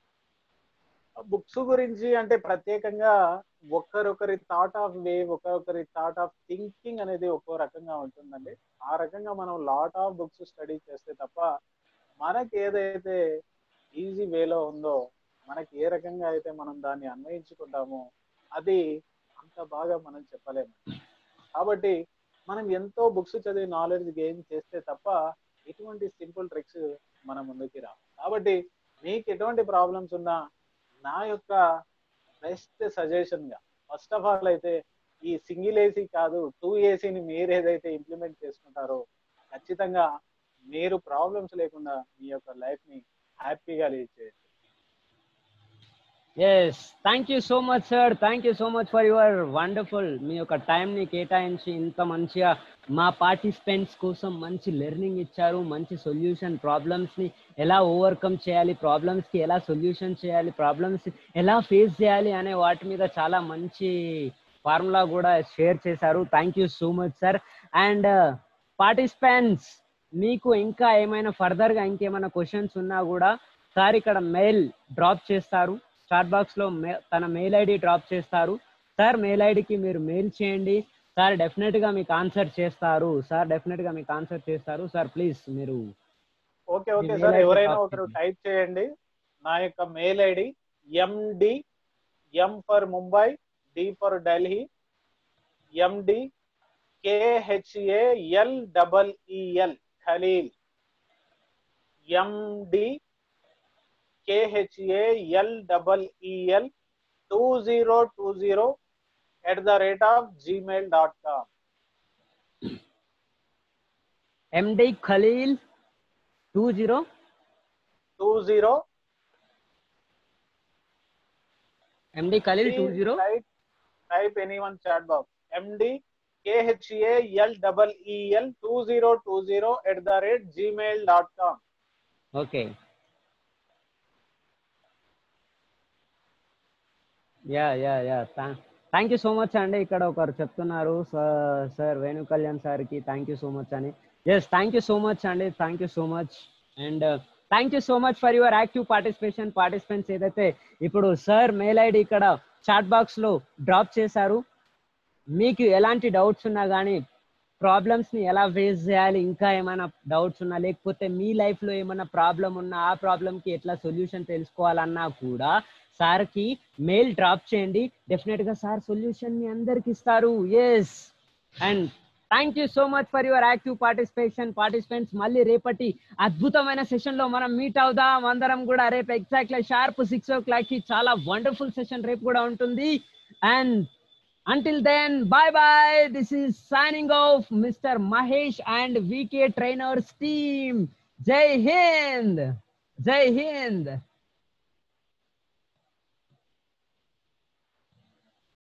బుక్స్ గురించి అంటే ప్రత్యేకంగా ఒక్కరొకరి థాట్ ఆఫ్ వే ఒక్కొక్కరి థాట్ ఆఫ్ థింకింగ్ అనేది ఒక్కో రకంగా ఉంటుందండి ఆ రకంగా మనం లాట్ ఆఫ్ బుక్స్ స్టడీ చేస్తే తప్ప మనకి ఏదైతే ఈజీ వేలో ఉందో మనకి ఏ రకంగా అయితే మనం దాన్ని అన్వయించుకుంటామో అది అంత బాగా మనం చెప్పలేము కాబట్టి మనం ఎంతో బుక్స్ చదివి నాలెడ్జ్ గెయిన్ చేస్తే తప్ప ఎటువంటి సింపుల్ ట్రిక్స్ మన ముందుకి రావు కాబట్టి మీకు ఎటువంటి ప్రాబ్లమ్స్ ఉన్నా నా యొక్క బెస్ట్ సజెషన్ గా ఫస్ట్ ఆఫ్ ఆల్ అయితే ఈ సింగిల్ ఏసీ కాదు టూ ఏసీని మీరు ఏదైతే ఇంప్లిమెంట్ చేసుకుంటారో ఖచ్చితంగా మీరు ప్రాబ్లమ్స్ లేకుండా మీ యొక్క లైఫ్ ని హ్యాపీగా లీడ్ చేయొచ్చు yes thank you so much sir thank you so much for your wonderful మీ యొక్క టైంని కేటాయించి ఇంత మంచిగా మా పార్టిసిపెంట్స్ కోసం మంచి లెర్నింగ్ ఇచ్చారు మంచి సొల్యూషన్ ప్రాబ్లమ్స్ని ఎలా ఓవర్కమ్ చేయాలి ప్రాబ్లమ్స్కి ఎలా సొల్యూషన్ చేయాలి ప్రాబ్లమ్స్ ఎలా ఫేస్ చేయాలి అనే వాటి మీద చాలా మంచి ఫార్ములా కూడా షేర్ చేశారు thank you so much sir and participants మీకు ఇంకా ఏమైనా ఫర్దర్గా ఇంకేమైనా క్వశ్చన్స్ ఉన్నా కూడా సార్ ఇక్కడ మెయిల్ డ్రాప్ చేస్తారు చాట్ బాక్స్ లో తన మెయిల్ ఐడి డ్రాప్ చేస్తారు సార్ మెయిల్ ఐడికి మీరు మెయిల్ చేయండి సార్ డెఫినెట్ గా మీకు ఆన్సర్ చేస్తారు సార్ డెఫినెట్ గా మీకు ఆన్సర్ చేస్తారు సార్ ప్లీజ్ మీరు ఓకే ఓకే మీ సార్ mail ID ఎవరైనా drop ఒకరు చేయండి. టైప్ చేయండి నా యొక్క mail ID MD M for Mumbai D for Delhi MD K H A L double E L Khaleel MD K H A L double E L two zero two zero at the rate of Gmail dot com MD Khaleel two zero two zero MD Khaleel two zero type, type anyone chat box md khal double el 2020 at the rate gmail dot com okay yeah yeah yeah thank you so much అండి ఇక్కడ ఒకరు చెప్తున్నారు సార్ వేణు కళ్యాణ్ సార్కి థ్యాంక్ యూ సో మచ్ అని yes thank you so much అండి thank you so much and thank you so much for your active participation participants ఏదైతే ఇప్పుడు సార్ మెయిల్ ఐడి ఇక్కడ చాట్ బాక్స్ లో డ్రాప్ చేశారు మీకు ఎలాంటి డౌట్స్ ఉన్నా కానీ ప్రాబ్లమ్స్ ని ఎలా ఫేస్ చేయాలి ఇంకా ఏమైనా డౌట్స్ ఉన్నా లేకపోతే మీ లైఫ్ లో ఏమైనా ప్రాబ్లం ఉన్నా ఆ ప్రాబ్లమ్ కి ఎట్లా సొల్యూషన్ తెలుసుకోవాలన్నా కూడా సార్ కి మెయిల్ డ్రాప్ చేయండి డెఫినెట్ గా సార్ సొల్యూషన్ ని అందరికి ఇస్తారు yes and thank you so much for your active participation participants మళ్ళీ రేపటి అద్భుతమైన సెషన్ లో మనం మీట్ అవుదాం అందరం కూడా రేపు exactly sharp six o'clock కి చాలా వండర్ఫుల్ సెషన్ రేపు కూడా ఉంటుంది and until then bye bye this is signing off mister Mahesh and VK trainers team జై హింద్ జై హింద్